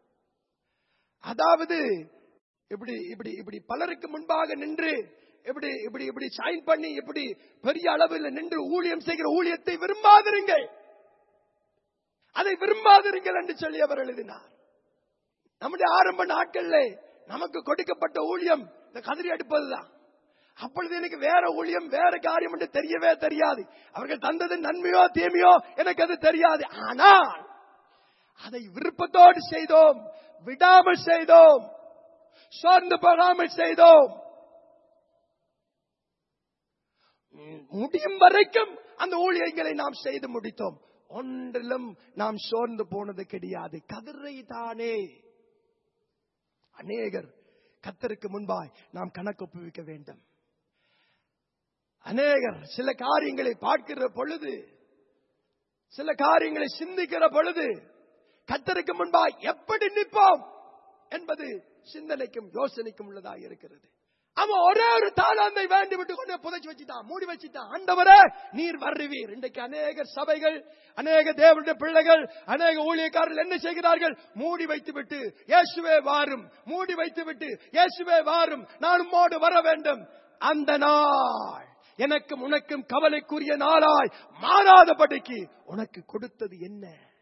அதாவது இப்படி இப்படி இப்படி பலருக்கு முன்பாக நின்று இப்படி இப்படி இப்படி சைன் பண்ணி இப்படி பெரிய அளவில் நின்று ஊழியம் செய்கிற ஊழியத்தை விரும்பாதிருங்கள் அதை விரும்பாதிருங்கள் என்று சொல்லி அவர் எழுதினார் நம்முடைய ஆரம்ப நாட்கள்ல நமக்கு கொடுக்கப்பட்ட ஊழியம் இந்த கதிரி அடுப்பதுதான் அப்பொழுது எனக்கு வேற ஊழியம் வேற காரியம் என்று தெரியவே தெரியாது அவர்கள் தந்தது நன்மையோ தீமையோ எனக்கு அது தெரியாது ஆனால் அதை விருப்பத்தோடு செய்தோம் விடாமல் செய்தோம் சோர்ந்து போகாமல் செய்தோம் உம், முடியும் வரைக்கும் அந்த ஊழியங்களை நாம் செய்து முடித்தோம் ஒன்றிலும் நாம் சோர்ந்து போனது கிடையாது கதிரை தானே அநேகர் கத்தருக்கு முன்பாய் நாம் கணக்கு ஒப்புவிக்க வேண்டும் அநேகர் சில காரியங்களை பார்க்கிற பொழுது சில காரியங்களை சிந்திக்கிற பொழுது கத்தருக்கு முன்பாய் எப்படி நிற்போம் என்பது சிந்தனைக்கும் யோசனைக்கும் உள்ளதாக இருக்கிறது அவன் ஒரே ஒரு தாளாந்தை வேண்டி விட்டு கொண்டு புதைச்சு வச்சுட்டான் மூடி வச்சுட்டான் ஆண்டவரே நீர் வருவீர் இன்றைக்கு அநேக சபைகள் அநேக தேவனுடைய பிள்ளைகள் அநேக ஊழியக்காரர்கள் என்ன செய்கிறார்கள் மூடி வைத்து விட்டு இயேசுவே வாரும் மூடி வைத்து விட்டு இயேசுவே வாரும் நான் உம்மோடு வர வேண்டும் அந்த நாள் எனக்கும் உனக்கும் கவலைக்குரிய நாளாய் மாறாதபடிக்கு உனக்கு கொடுத்தது என்ன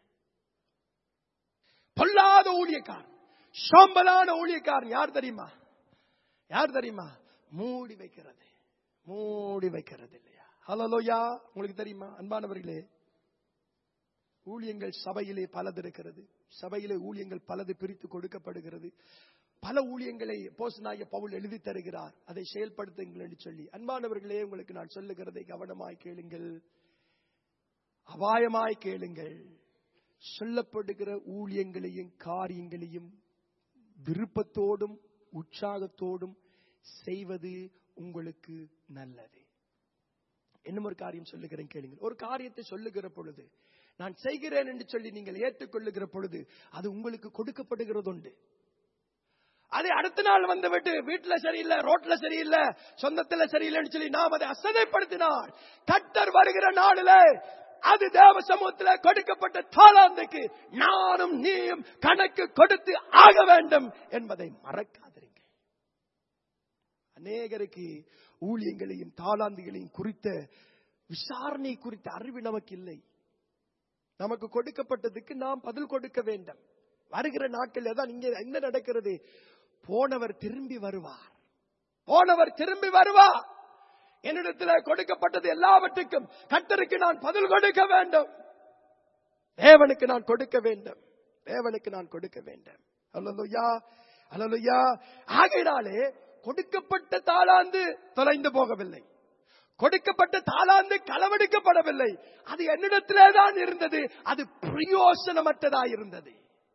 பொல்லாத ஊழியக்காரன் சோம்பலான ஊழியக்காரன் யார் தெரியுமா யார் தெரியுமா மூடி வைக்கிறது மூடி வைக்கிறது இல்லையா ஹலோயா உங்களுக்கு தெரியுமா அன்பானவர்களே ஊழியங்கள் சபையிலே பலது இருக்கிறது சபையிலே ஊழியங்கள் பலது பிரித்து கொடுக்கப்படுகிறது பல ஊழியங்களை போசனாய பவுல் எழுதி தருகிறார் அதை செயல்படுத்துங்கள் என்று சொல்லி அன்பானவர்களே உங்களுக்கு நான் சொல்லுகிறதை கவனமாய் கேளுங்கள் அபாயமாய் கேளுங்கள் சொல்லப்படுகிற ஊழியங்களையும் காரியங்களையும் விருப்பத்தோடும் உற்சாகத்தோடும் செய்வது உங்களுக்கு நல்லது இன்னும் ஒரு காரியம் சொல்லுகிறேன் கேளுங்கள் ஒரு காரியத்தை சொல்லுகிற பொழுது நான் செய்கிறேன் என்று சொல்லி நீங்கள் ஏற்றுக்கொள்ளுகிற பொழுது அது உங்களுக்கு கொடுக்கப்படுகிறது உண்டு அதை அடுத்த நாள் வந்து விட்டு வீட்டுல சரியில்லை ரோட்ல சரியில்லை சொந்தத்துல சரியில்லைன்னு சொல்லி நாம் அதை அசதைப்படுத்தினால் கட்டர் வருகிற நாளில அது தேவ சமூகத்தில் கொடுக்கப்பட்ட தாளாந்துக்கு நானும் நீயும் கணக்கு கொடுத்து ஆக வேண்டும் என்பதை மறக்காதிருங்க அநேகருக்கு ஊழியங்களையும் தாளாந்துகளையும் குறித்த விசாரணை குறித்த அறிவு நமக்கு இல்லை நமக்கு கொடுக்கப்பட்டதுக்கு நாம் பதில் கொடுக்க வேண்டும் வருகிற நாட்கள் தான் இங்க என்ன நடக்கிறது போனவர் திரும்பி வருவார் போனவர் திரும்பி வருவார் என்னிடத்தில் கொடுக்கப்பட்டது எல்லாவற்றுக்கும் கர்த்தருக்கு நான் பதில் கொடுக்க வேண்டும் தேவனுக்கு நான் கொடுக்க வேண்டும் தேவனுக்கு நான் கொடுக்க வேண்டும் அல்லலுயா அல்லலுயா ஆகையினாலே கொடுக்கப்பட்ட தாளாந்து தொலைந்து போகவில்லை கொடுக்கப்பட்ட தாளாந்து களவெடுக்கப்படவில்லை அது என்னிடத்திலே தான் இருந்தது அது பிரயோசனமற்றதா இருந்தது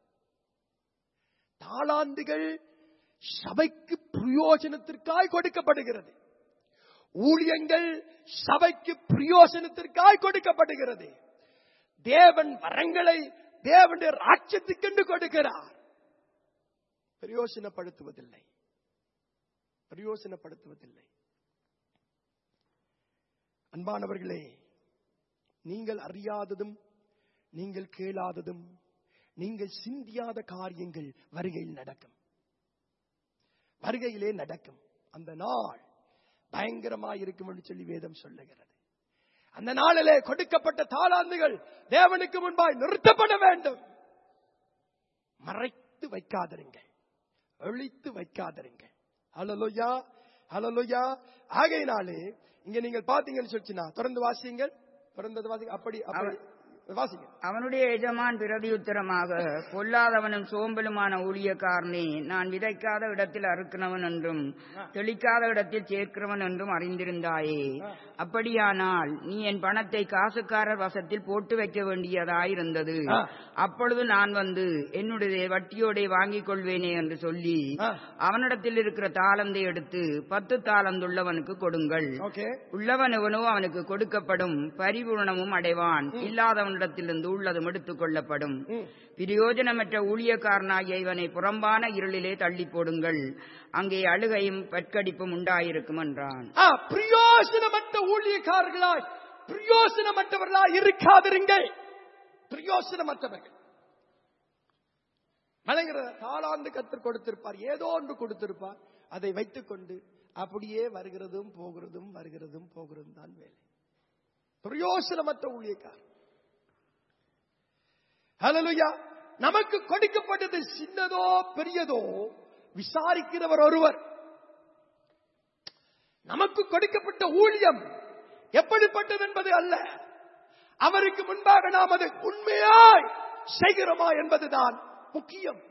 தாளாந்துகள் சபைக்கு பிரயோஜனத்திற்காய் கொடுக்கப்படுகிறது ஊழியங்கள் சபைக்கு பிரயோஜனத்திற்காய் கொடுக்கப்படுகிறது தேவன் வரங்களை தேவனுடைய ராட்சத்துக்கென்று கொடுக்கிறார் பிரயோசனப்படுத்துவதில்லை பிரயோசனப்படுத்துவதில்லை அன்பானவர்களே நீங்கள் அறியாததும் நீங்கள் கேளாததும் நீங்கள் சிந்தியாத காரியங்கள் வருகையில் நடக்கும் வருகையிலே நடக்கும் அந்த நாள் பயங்கரமாய் இருக்கும் என்று சொல்லி வேதம் சொல்லுகிறது அந்த நாளிலே கொடுக்கப்பட்ட தாளாந்துகள் தேவனுக்கு முன்பாய் நிறுத்தப்பட வேண்டும் மறைத்து வைக்காதிருங்கள் ஒழித்து வைக்காதிருங்கள் ஹலலுயா ஹலலுயா ஆகையினாலே இங்க நீங்கள் பாத்தீங்கன்னு சொல்லிச்சுன்னா தொடர்ந்து வாசியுங்கள் தொடர்ந்து வாசிங்க அப்படி அப்படி வாசிங்க அவனுடைய எஜமான் பிரதியுத்தரமாக பொல்லாதவனும் சோம்பலுமான ஊழியக்காரனே நான் விதைக்காத இடத்தில் அறுக்கிறவன் என்றும் தெளிக்காத இடத்தில் சேர்க்கிறவன் என்றும் அறிந்திருந்தாயே அப்படியானால் நீ என் பணத்தை காசுக்காரர் வசத்தில் போட்டு வைக்க வேண்டியதாயிருந்தது ஆ. அப்பொழுது நான் வந்து என்னுடைய வட்டியோடே வாங்கிக் கொள்வேனே என்று சொல்லி ஆ. அவனிடத்தில் இருக்கிற தாளந்தை எடுத்து பத்து தாளந்துள்ளவனுக்கு கொடுங்கள் ஓகே உள்ளவன் எவனோ அவனுக்கு கொடுக்கப்படும் பரிபூரணமும் அடைவான் இல்லாதவனிடத்திலிருந்து உள்ளதும் எடுத்துக் கொள்ளப்படும் ம். பிரயோஜனமற்ற ஊழியக்காரனாகிய இவனை புறம்பான இருளிலே தள்ளி போடுங்கள் அங்கே அழுகையும் பற்கடிப்பும் உண்டாயிருக்கும் என்றான் ஆ, பிரயோசனமற்ற ஊழியக்காரர்களாய் பிரயோசனமற்றவர்களாய் இருக்காதிருங்கள் பிரயோசனமற்றவர்கள் வழங்குற தாளாந்து கத்தர் கொடுத்திருப்பார் ஏதோ ஒன்று கொடுத்திருப்பார் அதை வைத்துக்கொண்டு அப்படியே வருகிறதும் போகிறதும் வருகிறதும் போகிறதும் தான் வேலை பிரயோசனமற்ற ஊழியக்கார் ஹalleluya நமக்கு கொடுக்கப்பட்டது சின்னதோ பெரியதோ விசாரிக்கிறவர் ஒருவர் நமக்கு கொடுக்கப்பட்ட ஊழியம் எப்படிப்பட்டது என்பது அல்ல அவருக்கு முன்பாக நாம் அதை உண்மையாய் செய்கிறோமா என்பதுதான் முக்கியம்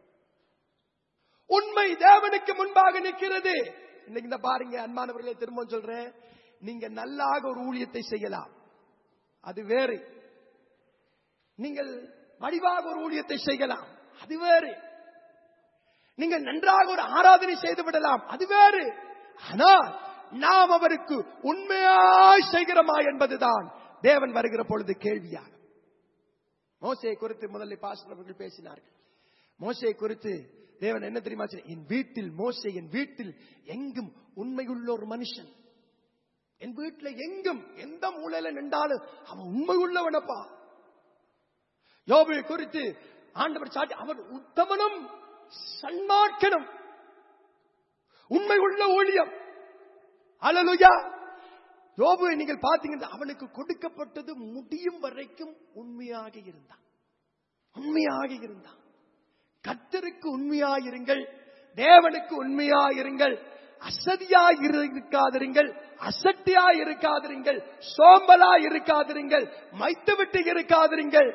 உண்மை தேவனுக்கு முன்பாக நிற்கிறது இன்னைக்கு இந்த பாருங்க அன்பானவர்களே திரும்ப சொல்றேன் நீங்க நல்லாக ஒரு ஊழியத்தை செய்யலாம் அது வேறு நீங்கள் வடிவாக ஒரு ஊழியத்தை செய்யலாம் அது வேறு நீங்கள் நன்றாக ஒரு ஆராதனை செய்து விடலாம் அது வேறு ஆனால் நாம் அவருக்கு உண்மையாய் செய்கிறோமா என்பதுதான் தேவன் வருகிற பொழுது கேள்வியாகும் மோசையை குறித்து முதல்ல பாஸ்டர் அவர்கள் பேசினார்கள் மோசையை குறித்து தேவன் என்ன தெரியுமா சொன்னார்? என் வீட்டில் மோசே என் வீட்டில் எங்கும் உண்மையுள்ள ஒரு மனுஷன் என் வீட்டுல எங்கும் எந்த மூலையில நின்றாலும் அவன் உண்மை உள்ளவனப்பா யோபுவை குறித்து ஆண்டவர் சாட்டி அவன் உத்தமனும் சன்மார்க்கனும் உண்மை உள்ள ஊழியம் அல்லலுயா யோபுவை நீங்கள் பார்த்தீங்கன்னா அவனுக்கு கொடுக்கப்பட்டது முடியும் வரைக்கும் உண்மையாக இருந்தான் உண்மையாக இருந்தான் கர்த்தருக்கு உண்மையாயிருங்கள் தேவனுக்கு உண்மையாயிருங்கள் அசதியாய் இருக்காதிருங்கள் அசட்டியாய் இருக்காதிருங்கள் சோம்பலாய் இருக்காதிருங்கள் மைத்து விட்டு இருக்காதிருங்கள்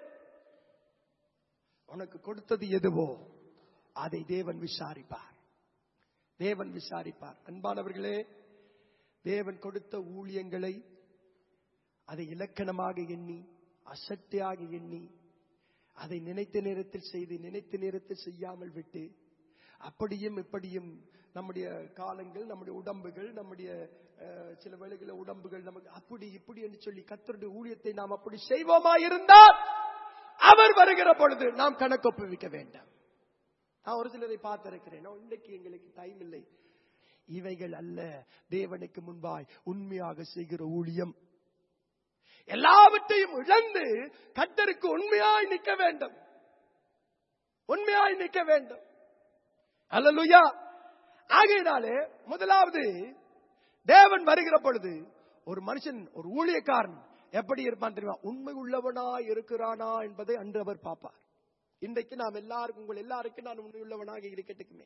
உனக்கு கொடுத்தது எதுவோ அதை தேவன் விசாரிப்பார் தேவன் விசாரிப்பார் அன்பானவர்களே தேவன் கொடுத்த ஊழியங்களை அதை இலக்கணமாக எண்ணி அசட்டையாக எண்ணி அதை நினைத்த நேரத்தில் செய்து நினைத்த நேரத்தில் செய்யாமல் விட்டு அப்படியும் இப்படியும் நம்முடைய காலங்கள் நம்முடைய உடம்புகள் நம்முடைய அஹ், சில வேளைகளில் உடம்புகள் நமக்கு அப்படி இப்படி என்று சொல்லி கத்தருடைய ஊழியத்தை நாம் அப்படி செய்வோமா இருந்தால் அவர் வருகிற பொழுது நாம் கணக்கு ஒப்புவிக்க வேண்டாம் நான் ஒரு சிலரை பார்த்திருக்கிறேன் "ஓ, இன்றைக்கு எங்களுக்கு டைம் இல்லை இவைகள் அல்ல தேவனுக்கு முன்பாய் உண்மையாக செய்கிற ஊழியம் எல்லாவற்றையும் இழந்து கத்தருக்கு உண்மையாய் நிற்க வேண்டும் உண்மையாய் நிற்க வேண்டும் அல்லலுயா ஆகையினாலே முதலாவது தேவன் வருகிற பொழுது ஒரு மனுஷன் ஒரு ஊழியக்காரன் எப்படி இருப்பான் தெரியுமா உண்மை உள்ளவனா இருக்கிறானா என்பதை அன்று அவர் பார்ப்பார் இன்றைக்கு நாம் எல்லாருக்கும் உங்கள் எல்லாருக்கும் நான் உண்மை உள்ளவனாக இருக்கட்டுக்குமே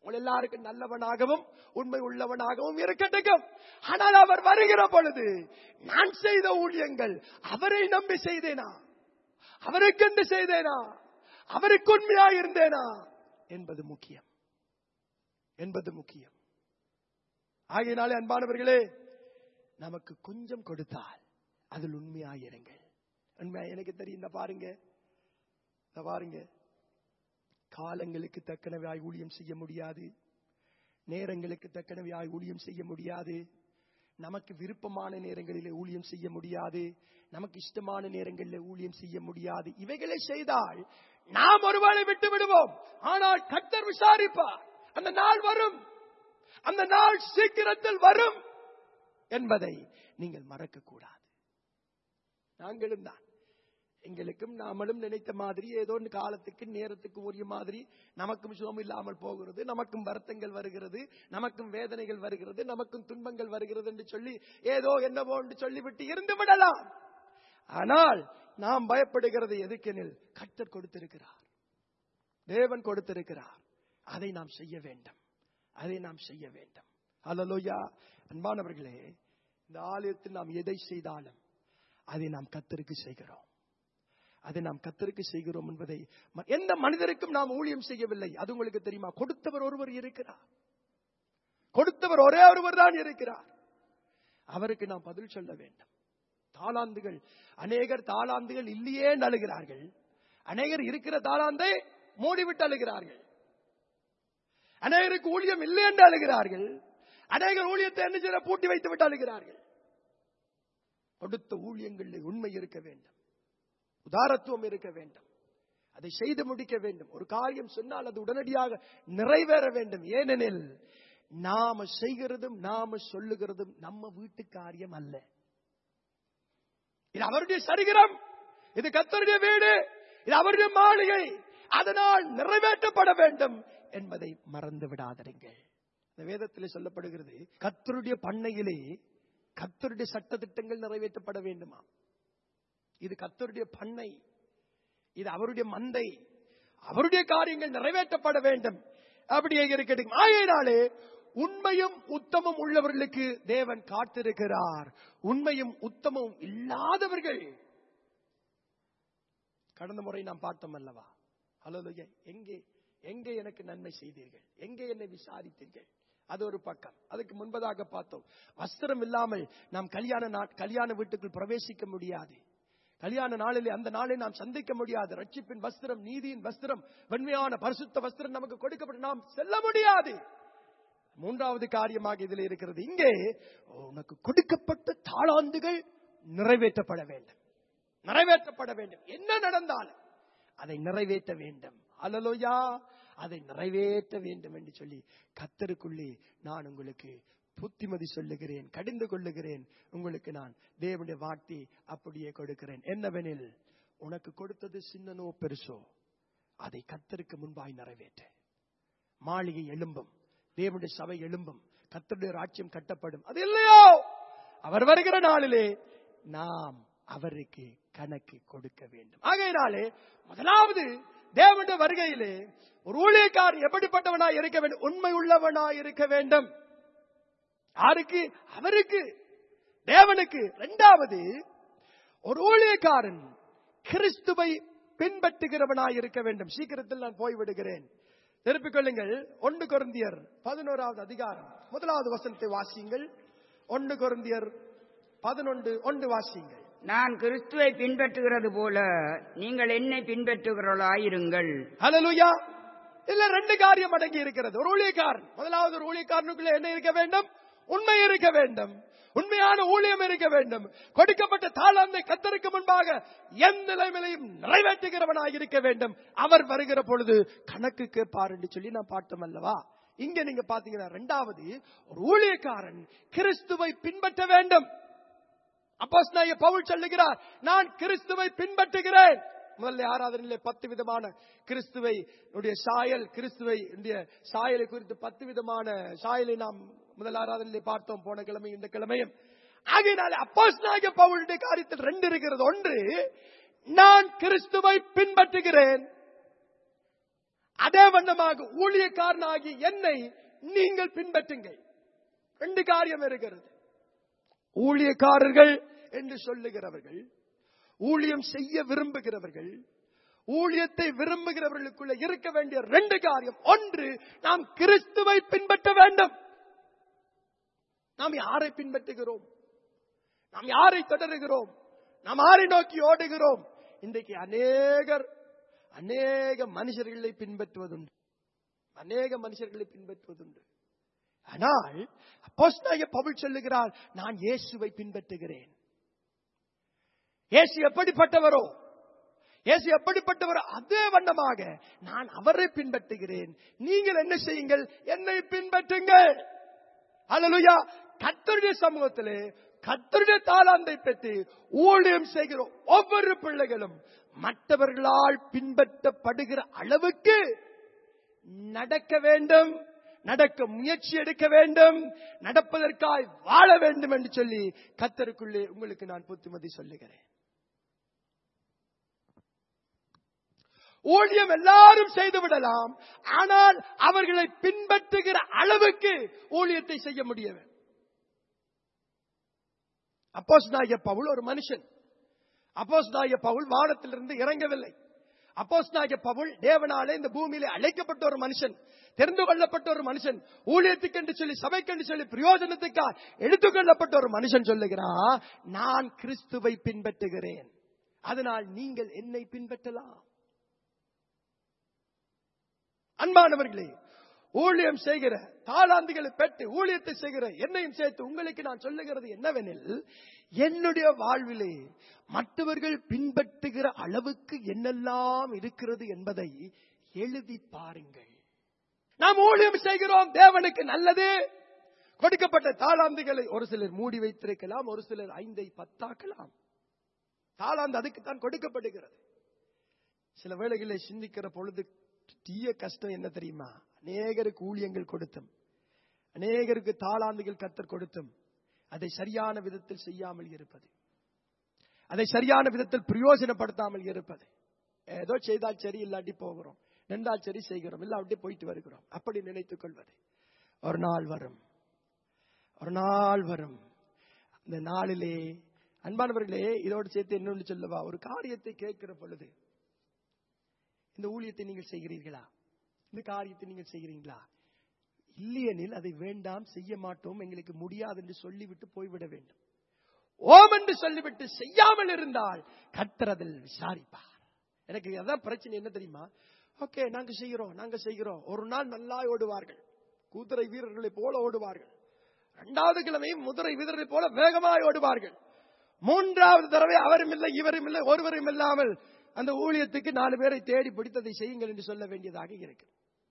உங்கள் எல்லாருக்கும் நல்லவனாகவும் உண்மை உள்ளவனாகவும் இருக்கட்டும் ஆனால் அவர் வருகிற பொழுது நான் செய்த ஊழியங்கள் அவரை நம்பி செய்தேனா அவருக்கென்று செய்தேனா அவருக்கு உண்மையா இருந்தேனா என்பது முக்கியம் என்பது முக்கியம் ஆகையினாலே அன்பானவர்களே நமக்கு கொஞ்சம் கொடுத்தால் அதில் உண்மையாயிருங்கள் உண்மையா எனக்கு தெரியும் இந்த பாருங்க இந்த பாருங்க காலங்களுக்கு தக்கனவாய் ஊழியம் செய்ய முடியாது நேரங்களுக்கு தக்கனவாய் ஊழியம் செய்ய முடியாது நமக்கு விருப்பமான நேரங்களிலே ஊழியம் செய்ய முடியாது நமக்கு இஷ்டமான நேரங்களில் ஊழியம் செய்ய முடியாது இவைகளை செய்தால் நாம் ஒருவேளை விட்டு விடுவோம் ஆனால் கர்த்தர் விசாரிப்பார் அந்த நாள் வரும் அந்த நாள் சீக்கிரத்தில் வரும் என்பதை நீங்கள் மறக்க கூடாது நாங்களும் தான் எங்களுக்கும் நாமளும் நினைத்த மாதிரி ஏதோ ஒரு காலத்துக்கு நேரத்துக்கு உரிய மாதிரி நமக்கும் சுகம் இல்லாமல் போகிறது நமக்கும் வருத்தங்கள் வருகிறது நமக்கும் வேதனைகள் வருகிறது நமக்கும் துன்பங்கள் வருகிறது என்று சொல்லி ஏதோ என்னவோ என்று சொல்லிவிட்டு இருந்து விடலாம் ஆனால் நாம் பயப்படுகிறது எதுக்கெனில் கர்த்தர் கொடுத்திருக்கிறார் தேவன் கொடுத்திருக்கிறார் அதை நாம் செய்ய வேண்டும் அதை நாம் செய்ய வேண்டும் அல்லலோயா அன்பானவர்களே இந்த ஆலயத்தில் நாம் எதை செய்தாலும் அதை நாம் கத்தருக்கு செய்கிறோம் அதை நாம் கத்தருக்கு செய்கிறோம் என்பதை ம- எந்த மனிதருக்கும் நாம் ஊழியம் செய்யவில்லை அது உங்களுக்கு தெரியுமா கொடுத்தவர் ஒருவர் இருக்கிறார் கொடுத்தவர் ஒரே ஒருவர் தான் இருக்கிறார் அவருக்கு நாம் பதில் சொல்ல வேண்டும் தாளாந்துகள் அநேகர் தாளாந்துகள் இல்லையே அழுகிறார்கள் அநேகர் இருக்கிற தாளாந்தை மூடிவிட்டு அழுகிறார்கள் அநேகருக்கு ஊழியம் இல்லை என்று அழுகிறார்கள் அநேகர் ஊழியத்தை என்ன செய்ய பூட்டி வைத்து விட்டு அழுகிறார்கள் கொடுத்த ஊழியங்களில் உண்மை இருக்க வேண்டும் உதாரத்துவம் இருக்க வேண்டும் அதை செய்து முடிக்க வேண்டும் ஒரு காரியம் சொன்னால் அது உடனடியாக நிறைவேற வேண்டும் ஏனெனில் நாம செய்கிறதும் நாம சொல்லுகிறதும் நம்ம வீட்டு காரியம் அல்ல இது அவருடைய சரிகிரம் இது கத்தருடைய வீடு இது அவருடைய மாளிகை அதனால் நிறைவேற்றப்பட வேண்டும் என்பதை மறந்து விடாதீர்கள் இந்த வேதத்தில் சொல்லப்படுகிறது கத்தருடைய பண்ணையிலே கத்தருடைய சட்ட திட்டங்கள் நிறைவேற்றப்பட வேண்டுமா இது கத்தருடைய பண்ணை இது அவருடைய மந்தை அவருடைய காரியங்கள் நிறைவேற்றப்பட வேண்டும் அப்படியே இருக்கட்டும் ஆகையினாலே உண்மையும் உத்தமம் உள்ளவர்களுக்கு தேவன் காத்திருக்கிறார் உண்மையும் உத்தமமும் இல்லாதவர்கள் கடந்த முறை நாம் பார்த்தோம் அல்லவா ஹலோ எங்கே எங்கே எனக்கு நன்மை செய்தீர்கள் எங்கே என்னை விசாரித்தீர்கள் அது ஒரு பக்கம் அதுக்கு முன்பதாக பார்த்தோம் வஸ்திரம் இல்லாமல் நாம் கல்யாண நாட் கல்யாண வீட்டுக்குள் பிரவேசிக்க முடியாது கல்யாண நாளிலே அந்த நாளை நாம் சந்திக்க முடியாது ரட்சிப்பின் வஸ்திரம் நீதியின் வஸ்திரம் வெண்மையான பரிசுத்த வஸ்திரம் நமக்கு கொடுக்கப்பட்டு நாம் செல்ல முடியாது மூன்றாவது காரியமாக இதில் இருக்கிறது இங்கே உனக்கு கொடுக்கப்பட்ட தாளாந்துகள் நிறைவேற்றப்பட வேண்டும் நிறைவேற்றப்பட வேண்டும் என்ன நடந்தாலும் அதை நிறைவேற்ற வேண்டும் அல்லலோயா அதை நிறைவேற்ற வேண்டும் என்று சொல்லி கத்தருக்குள்ளே நான் உங்களுக்கு புத்திமதி சொல்லுகிறேன் கடிந்து கொள்ளுகிறேன் உங்களுக்கு நான் தேவனுடைய வார்த்தை அப்படியே கொடுக்கிறேன் என்னவெனில் உனக்கு கொடுத்தது சின்னனோ பெருசோ அதை கத்தருக்கு முன்பாய் நிறைவேற்ற மாளிகை எழும்பும் தேவனுடைய சபை எழும்பும் கத்தருடைய ராஜ்யம் கட்டப்படும் அது இல்லையோ அவர் வருகிற நாளிலே நாம் அவருக்கு கணக்கு கொடுக்க வேண்டும் ஆகையினாலே முதலாவது தேவனுடைய வருகையிலே ஒரு ஊழியக்காரன் எப்படிப்பட்டவனாய் இருக்க வேண்டும் உண்மை உள்ளவனாய் இருக்க வேண்டும் யாருக்கு அவருக்கு தேவனுக்கு இரண்டாவது ஒரு ஊழியக்காரன் கிறிஸ்துவை பின்பற்றுகிறவனாய் இருக்க வேண்டும் சீக்கிரத்தில் நான் போய்விடுகிறேன் திருப்பிக் கொள்ளுங்கள் ஒன்று கொருந்தியர் பதினோராவது அதிகாரம் முதலாவது வசனத்தை வாசியுங்கள் ஒன்று கொருந்தியர் பதினொன்று ஒன்று வாசியுங்கள் நான் கிறிஸ்துவை பின்பற்றுகிறது போல நீங்கள் என்னை பின்பற்றுகிறவர்களாயிருங்கள் ஹalleluya இல்ல ரெண்டு காரியம் அடங்கி இருக்கிறது ஒரு ஊழியக்காரன் முதலாவது ஒரு ஊழியக்காரனுக்குள்ள என்ன இருக்க வேண்டும் உண்மை இருக்க வேண்டும் உண்மையான ஊழியம் இருக்க வேண்டும் கொடுக்கப்பட்ட தாளந்தை கத்தருக்கு முன்பாக எந்த நிலைமையிலையும் நிறைவேற்றுகிறவனாக இருக்க வேண்டும் அவர் வருகிற பொழுது கணக்கு கேட்பார் என்று சொல்லி நான் பார்த்தோம் அல்லவா இங்க நீங்க பாத்தீங்கன்னா ரெண்டாவது ஒரு ஊழியக்காரன் கிறிஸ்துவை பின்பற்ற வேண்டும் அப்போஸ்தலனாகிய பவுல் சொல்லுகிறார் நான் கிறிஸ்துவை பின்பற்றுகிறேன் முதல்ல ஆராதனையிலே பத்து விதமான கிறிஸ்துவை உடைய சாயல் கிறிஸ்துவை உடைய சாயலை குறித்து பத்து விதமான சாயலை நாம் முதல் ஆராதனையிலே பார்த்தோம் போன கிழமை இந்த கிழமையும் ஆகையினால அப்போஸ்தலனாகிய பவுலுடைய காரியத்தில் ரெண்டு இருக்கிறது ஒன்று நான் கிறிஸ்துவை பின்பற்றுகிறேன் அதே வண்ணமாக ஊழியக்காரனாகி என்னை நீங்கள் பின்பற்றுங்கள் ரெண்டு காரியம் இருக்கிறது ஊழியக்காரர்கள் என்று சொல்லுகிறவர்கள் ஊழியம் செய்ய விரும்புகிறவர்கள் ஊழியத்தை விரும்புகிறவர்களுக்குள்ள இருக்க வேண்டிய ரெண்டு காரியம் ஒன்று நாம் கிறிஸ்துவை பின்பற்ற வேண்டும் நாம் யாரை பின்பற்றுகிறோம் நாம் யாரை தொடருகிறோம் நாம் யாரை நோக்கி ஓடுகிறோம் இன்றைக்கு அநேகர் அநேக மனுஷர்களை பின்பற்றுவதுண்டு அநேக மனுஷர்களை பின்பற்றுவதுண்டு ஆனால் அப்போஸ்தலனாகிய பவுல் சொல்லுகிறார் நான் இயேசுவை பின்பற்றுகிறேன் இயேசு எப்படிப்பட்டவரோ இயேசு எப்படிப்பட்டவரோ அதே வண்ணமாக நான் அவரை பின்பற்றுகிறேன் நீங்கள் என்ன செய்யுங்கள் என்னை பின்பற்றுங்கள் அல்லலுயா கத்தருடைய சமூகத்திலே கத்தருடைய தாளாந்தை பெற்று ஊழியம் செய்கிற ஒவ்வொரு பிள்ளைகளும் மற்றவர்களால் பின்பற்றப்படுகிற அளவுக்கு நடக்க வேண்டும் நடக்க முயற்சி எடுக்க வேண்டும் நடப்பதற்காய் வாழ வேண்டும் என்று சொல்லி கத்தருக்குள்ளே உங்களுக்கு நான் புத்திமதி சொல்லுகிறேன் ஊழியம் எல்லாரும் செய்து விடலாம் ஆனால் அவர்களை பின்பற்றுகிற அளவுக்கு ஊழியத்தை செய்ய முடியவே அப்போஸ் பவுல் ஒரு மனுஷன் அப்போஸ் பவுல் வானத்திலிருந்து இறங்கவில்லை அப்போஸ் பவுல் தேவனாலே இந்த பூமியிலே அழைக்கப்பட்ட ஒரு மனுஷன் தெரிந்து கொள்ளப்பட்ட ஒரு மனுஷன் ஊழியத்துக்கு என்று சொல்லி சபைக்கு என்று சொல்லி பிரயோஜனத்துக்காக எடுத்துக்கொள்ளப்பட்ட ஒரு மனுஷன் சொல்லுகிறான் நான் கிறிஸ்துவை பின்பற்றுகிறேன் அதனால் நீங்கள் என்னை பின்பற்றலாம் அன்பானவர்களே ஊழியம் செய்கிற தாளாந்துகளை பெற்று ஊழியத்தை செய்கிற என்னையும் சேர்த்து உங்களுக்கு நான் சொல்லுகிறது என்னவெனில் என்னுடைய வாழ்விலே மற்றவர்கள் பின்பற்றுகிற அளவுக்கு என்னெல்லாம் இருக்கிறது என்பதை எழுதி பாருங்கள் நாம் ஊழியம் செய்கிறோம் தேவனுக்கு நல்லது கொடுக்கப்பட்ட தாளாந்துகளை ஒரு சிலர் மூடி வைத்திருக்கலாம் ஒரு சிலர் ஐந்தை பத்தாக்கலாம் தாளாந்து அதுக்குத்தான் கொடுக்கப்படுகிறது சில வேளைகளில் சிந்திக்கிற பொழுது தீய கஷ்டம் என்ன தெரியுமா அநேகருக்கு ஊழியங்கள் கொடுத்தும் அநேகருக்கு தாளாந்துகள் கத்தர் கொடுத்தும் அதை சரியான விதத்தில் செய்யாமல் இருப்பது அதை சரியான விதத்தில் பிரயோஜனப்படுத்தாமல் இருப்பது ஏதோ செய்தால் சரி இல்லாட்டி போகிறோம் நின்றால் சரி செய்கிறோம் இல்லாட்டி போயிட்டு வருகிறோம் அப்படி நினைத்துக் கொள்வது ஒரு நாள் வரும் ஒரு நாள் வரும் அந்த நாளிலே அன்பானவர்களே இதோடு சேர்த்து என்னொன்று சொல்லவா ஒரு காரியத்தை கேட்கிற பொழுது இந்த ஊழியத்தை நீங்கள் செய்கிறீர்களா இந்த காரியத்தை நீங்கள் செய்கிறீங்களா இல்லையெனில் அதை வேண்டாம் செய்ய மாட்டோம் எங்களுக்கு முடியாது என்று சொல்லிவிட்டு போய்விட வேண்டும் ஓம் என்று சொல்லிவிட்டு செய்யாமல் இருந்தால் கர்த்தர் அதில் விசாரிப்பார் எனக்கு அதான் பிரச்சனை என்ன தெரியுமா ஓகே நாங்க செய்கிறோம் நாங்க செய்கிறோம் ஒரு நாள் நல்லா ஓடுவார்கள் குதிரை வீரர்களை போல ஓடுவார்கள் இரண்டாவது கிழமையும் முதிரை வீரர்களை போல வேகமாய் ஓடுவார்கள் மூன்றாவது தடவை அவரும் இல்லை இவரும் இல்லை ஒருவரும் இல்லாமல் அந்த ஊழியத்துக்கு நாலு பேரை தேடி பிடித்ததை செய்யுங்கள் என்று சொல்ல வேண்டியதாக இருக்கு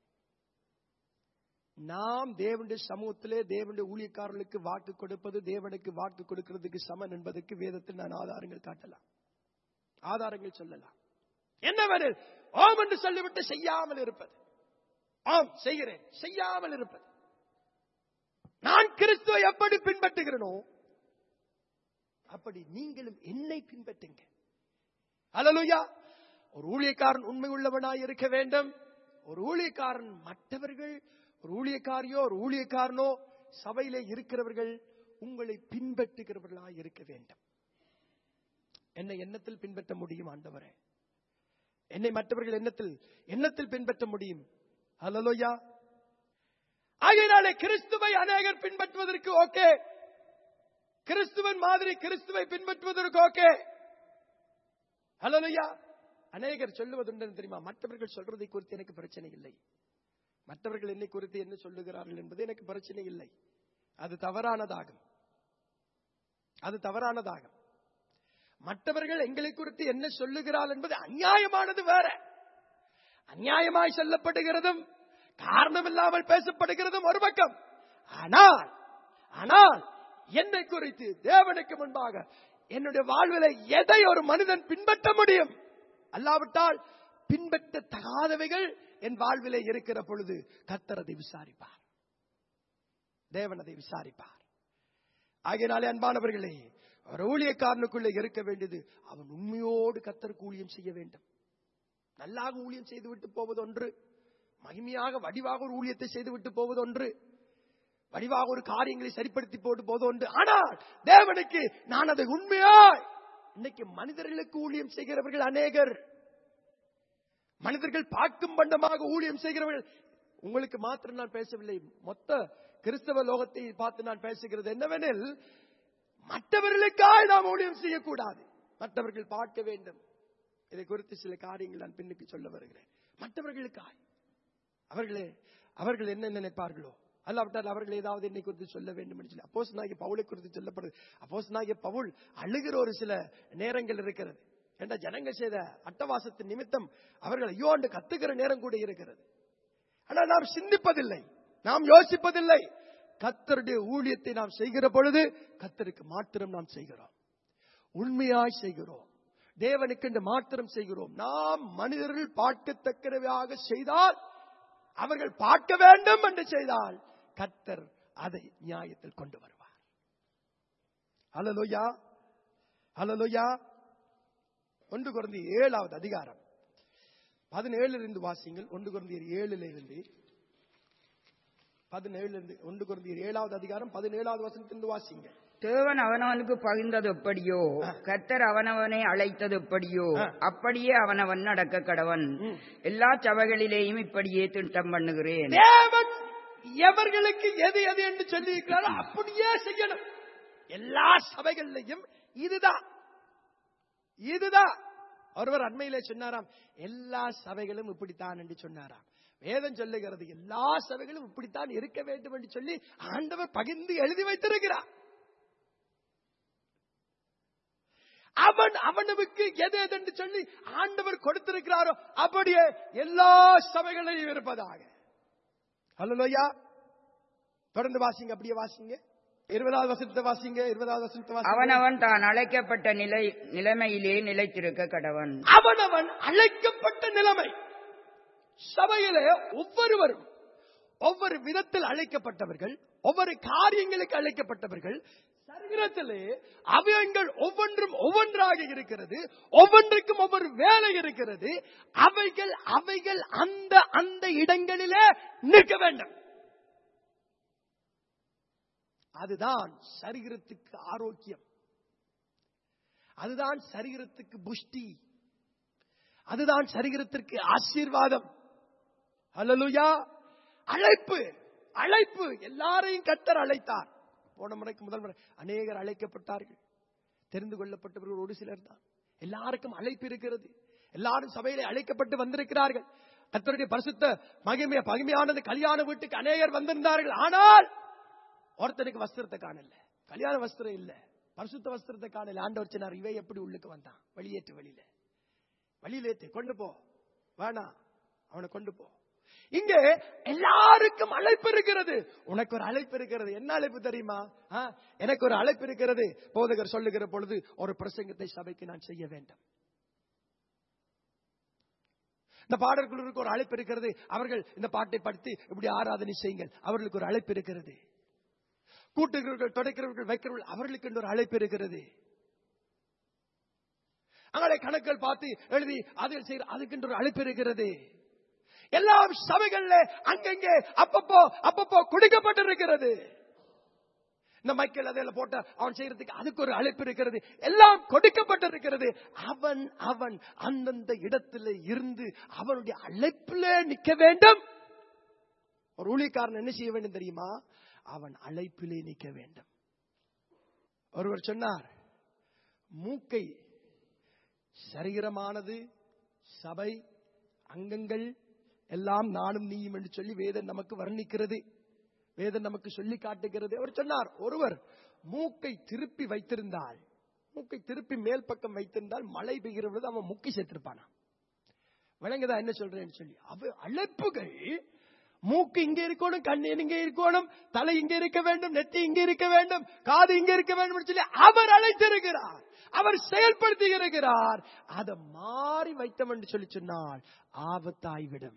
நாம் தேவனுடைய சமூகத்திலே தேவனுடைய ஊழியக்காரர்களுக்கு வாக்கு கொடுப்பது தேவனுக்கு வாக்கு கொடுக்கிறதுக்கு சமன் என்பதற்கு வேதத்தில் நான் ஆதாரங்கள் காட்டலாம் ஆதாரங்கள் சொல்லலாம் என்னவெனில் ஆம் என்று சொல்லிவிட்டு செய்யாமல் இருப்பது ஆம் செய்கிறேன் செய்யாமல் இருப்பது நான் கிறிஸ்துவை எப்படி பின்பற்றுகிறேனோ அப்படி நீங்களும் என்னை பின்பற்றுங்க அலலுயா ஒரு ஊழியக்காரன் உண்மை உள்ளவனாய் இருக்க வேண்டும் ஒரு ஊழியக்காரன் மற்றவர்கள் ஒரு ஊழியக்காரியோ ஒரு ஊழியக்காரனோ சபையிலே இருக்கிறவர்கள் உங்களை பின்பற்றுகிறவர்களாய் இருக்க வேண்டும் என்னை எண்ணத்தில் பின்பற்ற முடியும் ஆண்டவரே என்னை மற்றவர்கள் எண்ணத்தில் எண்ணத்தில் பின்பற்ற முடியும் அல்லலோயா ஆகையினாலே கிறிஸ்துவை அநேகர் பின்பற்றுவதற்கு ஓகே கிறிஸ்துவன் மாதிரி கிறிஸ்துவை பின்பற்றுவதற்கு ஓகே ஹலோயா அநேகர் சொல்லுவதுண்டு தெரியுமா மற்றவர்கள் சொல்றதை குறித்து எனக்கு பிரச்சனை இல்லை மற்றவர்கள் என்னை குறித்து என்ன சொல்லுகிறார்கள் என்பது எனக்கு பிரச்சனை இல்லை அது தவறானதாகும் அது தவறானதாகும் மற்றவர்கள் எங்களை குறித்து என்ன சொல்லுகிறார்கள் என்பது அநியாயமானது வேற அநியாயமாய் சொல்லப்படுகிறதும் காரணமில்லாமல் பேசப்படுகிறதும் ஒரு பக்கம் ஆனால் ஆனால் என்னை குறித்து தேவனுக்கு முன்பாக என்னுடைய வாழ்வில் எதை ஒரு மனிதன் பின்பற்ற முடியும் அல்லாவிட்டால் பின்பற்ற தகாதவைகள் என் வாழ்விலே இருக்கிற பொழுது கத்தர் அதை விசாரிப்பார் தேவன் அதை விசாரிப்பார் ஆகையினாலே அன்பானவர்களே ஒரு ஊழியக்காரனுக்குள்ளே இருக்க வேண்டியது அவன் உண்மையோடு கத்தருக்கு ஊழியம் செய்ய வேண்டும் நல்லாக ஊழியம் செய்து விட்டு போவது ஒன்று மகிமையாக வடிவாக ஒரு ஊழியத்தை செய்து விட்டு போவது ஒன்று வடிவாக ஒரு காரியங்களை சரிப்படுத்தி போட்டு போது ஒன்று ஆனால் தேவனுக்கு நான் அதை உண்மையாய் இன்னைக்கு மனிதர்களுக்கு ஊழியம் செய்கிறவர்கள் அநேகர் மனிதர்கள் பார்க்கும் பண்டமாக ஊழியம் செய்கிறவர்கள் உங்களுக்கு மாத்திரம் நான் பேசவில்லை மொத்த கிறிஸ்தவ லோகத்தை பார்த்து நான் பேசுகிறது என்னவெனில் மற்றவர்களுக்காய் நாம் ஊழியம் செய்யக்கூடாது மற்றவர்கள் பார்க்க வேண்டும் இதை குறித்து சில காரியங்கள் நான் பின்னுக்கு சொல்ல வருகிறேன் மற்றவர்களுக்காய் அவர்களே அவர்கள் என்ன நினைப்பார்களோ அல்லாவிட்டால் அவர்கள் ஏதாவது என்னை குறித்து சொல்ல வேண்டும் என்று சொல்லி அப்போஸ் நாகிய பவுலை குறித்து சொல்லப்படுது அப்போஸ் நாகிய பவுல் அழுகிற ஒரு சில நேரங்கள் இருக்கிறது என்ற ஜனங்கள் செய்த அட்டவாசத்தின் நிமித்தம் அவர்கள் ஐயோ என்று கத்துக்கிற நேரம் கூட இருக்கிறது ஆனால் நாம் சிந்திப்பதில்லை நாம் யோசிப்பதில்லை கத்தருடைய ஊழியத்தை நாம் செய்கிற பொழுது கத்தருக்கு மாத்திரம் நாம் செய்கிறோம் உண்மையாய் செய்கிறோம் தேவனுக்கு என்று மாத்திரம் செய்கிறோம் நாம் மனிதர்கள் பார்க்கத்தக்கதாக செய்தால் அவர்கள் பார்க்க வேண்டும் என்று செய்தால் கத்தர் அதை நியாயத்தில் கொண்டு வருவார் அலலோயா அலலோயா ஒன்று குறைந்த ஏழாவது அதிகாரம் பதினேழுல இருந்து வாசிங்கள் ஒன்று குறைந்த ஏழுல இருந்து பதினேழுல இருந்து ஒன்று குறைந்த ஏழாவது அதிகாரம் பதினேழாவது வசனத்திலிருந்து வாசிங்க தேவன் அவனவனுக்கு பகிர்ந்தது எப்படியோ கர்த்தர் அவனவனை அழைத்தது எப்படியோ ஆ. அப்படியே அவனவன் நடக்க கடவன் எல்லா சபைகளிலேயும் இப்படியே திட்டம் பண்ணுகிறேன் தேவன் எவர்களுக்கு எது எது என்று சொல்லி இருக்கிறாரோ அப்படியே செய்யணும் எல்லா சபைகளிலையும் இதுதான் இதுதான் ஒருவர் அண்மையிலே சொன்னாராம் எல்லா சபைகளும் இப்படித்தான் என்று சொன்னாராம் வேதம் சொல்லுகிறது எல்லா சபைகளும் இப்படித்தான் இருக்க வேண்டும் என்று சொல்லி ஆண்டவர் பகிர்ந்து எழுதி வைத்திருக்கிறார் அவன் அவனுக்கு எது எது என்று சொல்லி ஆண்டவர் கொடுத்திருக்கிறாரோ அப்படியே எல்லா சபைகளிலும் இருப்பதாக ஹலோயா தொடர்ந்து வாசிங்க அப்படியே வாசிங்க இருபதாவது வசனத்தை வாசிங்க இருபதாவது வசனத்தை வாசிங்க அவனவன் தான் அழைக்கப்பட்ட நிலை நிலைமையிலே நிலைத்திருக்க கடவன் அவனவன் அழைக்கப்பட்ட நிலைமை சபையிலே ஒவ்வொருவரும் ஒவ்வொரு விதத்தில் அழைக்கப்பட்டவர்கள் ஒவ்வொரு காரியங்களுக்கு அழைக்கப்பட்டவர்கள் சரீரத்திலே அவயங்கள் ஒவ்வொன்றும் ஒவ்வொன்றாக இருக்கிறது ஒவ்வொன்றுக்கும் ஒவ்வொரு வேலை இருக்கிறது அவைகள் அவைகள் அந்த அந்த இடங்களிலே நிற்க வேண்டும் அதுதான் சரீரத்துக்கு ஆரோக்கியம் அதுதான் சரீரத்துக்கு புஷ்டி அதுதான் சரீரத்திற்கு ஆசீர்வாதம் அல்லலுயா அழைப்பு அழைப்பு எல்லாரையும் கத்தர் அழைத்தார் போன முறைக்கு முதல் முறை அநேகர் அழைக்கப்பட்டார்கள் தெரிந்து கொள்ளப்பட்டவர்கள் ஒரு சிலர் தான் எல்லாருக்கும் அழைப்பு இருக்கிறது எல்லாரும் சபையிலே அழைக்கப்பட்டு வந்திருக்கிறார்கள் கத்தருடைய பரிசுத்த மகிமைய பகிமையானது கல்யாண வீட்டுக்கு அநேகர் வந்திருந்தார்கள் ஆனால் ஒருத்தனுக்கு வஸ்திரத்தை காணல கல்யாண வஸ்திரம் இல்ல பரிசுத்த வஸ்திரத்தை காணல ஆண்டவர் சொன்னார் இவை எப்படி உள்ளுக்கு வந்தான் வெளியேற்று வெளியில வழியிலேத்து கொண்டு போ வேணாம் அவனை கொண்டு போ இங்கே எல்லாருக்கும் அழைப்பு இருக்கிறது உனக்கு ஒரு அழைப்பு இருக்கிறது என்ன அழைப்பு தெரியுமா ஆ, எனக்கு ஒரு அழைப்பு இருக்கிறது போதகர் சொல்லுகிற பொழுது ஒரு பிரசங்கத்தை சபைக்கு நான் செய்ய வேண்டும் இந்த பாடல்களுக்கு ஒரு அழைப்பு இருக்கிறது அவர்கள் இந்த பாட்டை படித்து இப்படி ஆராதனை செய்யுங்கள் அவர்களுக்கு ஒரு அழைப்பு இருக்கிறது கூட்டுகிறவர்கள் தொடக்கிறவர்கள் வைக்கிறவர்கள் அவர்களுக்கு என்று ஒரு அழைப்பு இருக்கிறது அங்கே கணக்குகள் பார்த்து எழுதி அதில் செய்கிற அதுக்கென்று ஒரு அழைப்பு இருக்கிறது எல்லாம் சபைகள்ல அங்கங்கே அப்பப்போ அப்பப்போ குடிக்கப்பட்டிருக்கிறது இந்த மைக்கேல் அதில் போட்ட அவன் செய்யறதுக்கு அதுக்கு ஒரு அழைப்பு இருக்கிறது எல்லாம் கொடுக்கப்பட்டிருக்கிறது அவன் அவன் அந்தந்த இடத்துல இருந்து அவனுடைய அழைப்பிலே நிக்க வேண்டும் ஒரு ஊழியக்காரன் என்ன செய்ய வேண்டும் தெரியுமா அவன் அழைப்பிலே நிக்க வேண்டும் ஒருவர் சொன்னார் மூக்கை சரீரமானது சபை அங்கங்கள் எல்லாம் நானும் நீயும் என்று சொல்லி வேதம் நமக்கு வர்ணிக்கிறது வேதம் நமக்கு சொல்லி காட்டுகிறது அவர் சொன்னார் ஒருவர் மூக்கை திருப்பி வைத்திருந்தால் மூக்கை திருப்பி மேல் பக்கம் வைத்திருந்தால் மழை பெய்கிற பொழுது அவன் முக்கி செத்திருப்பானா விளங்குதா என்ன சொல்றேன்னு சொல்லி அவ அழைப்புகள் மூக்கு இங்க இருக்கணும் கண்ணு இங்க இருக்கணும் தலை இங்க இருக்க வேண்டும் நெத்தி இங்க இருக்க வேண்டும் காது இங்க இருக்க வேண்டும் என்று சொல்லி அவர் அழைத்திருக்கிறார் அவர் செயல்படுத்தி இருக்கிறார் அதை மாறி வைத்தோம் என்று சொல்லி சொன்னால் ஆபத்தாய்விடும்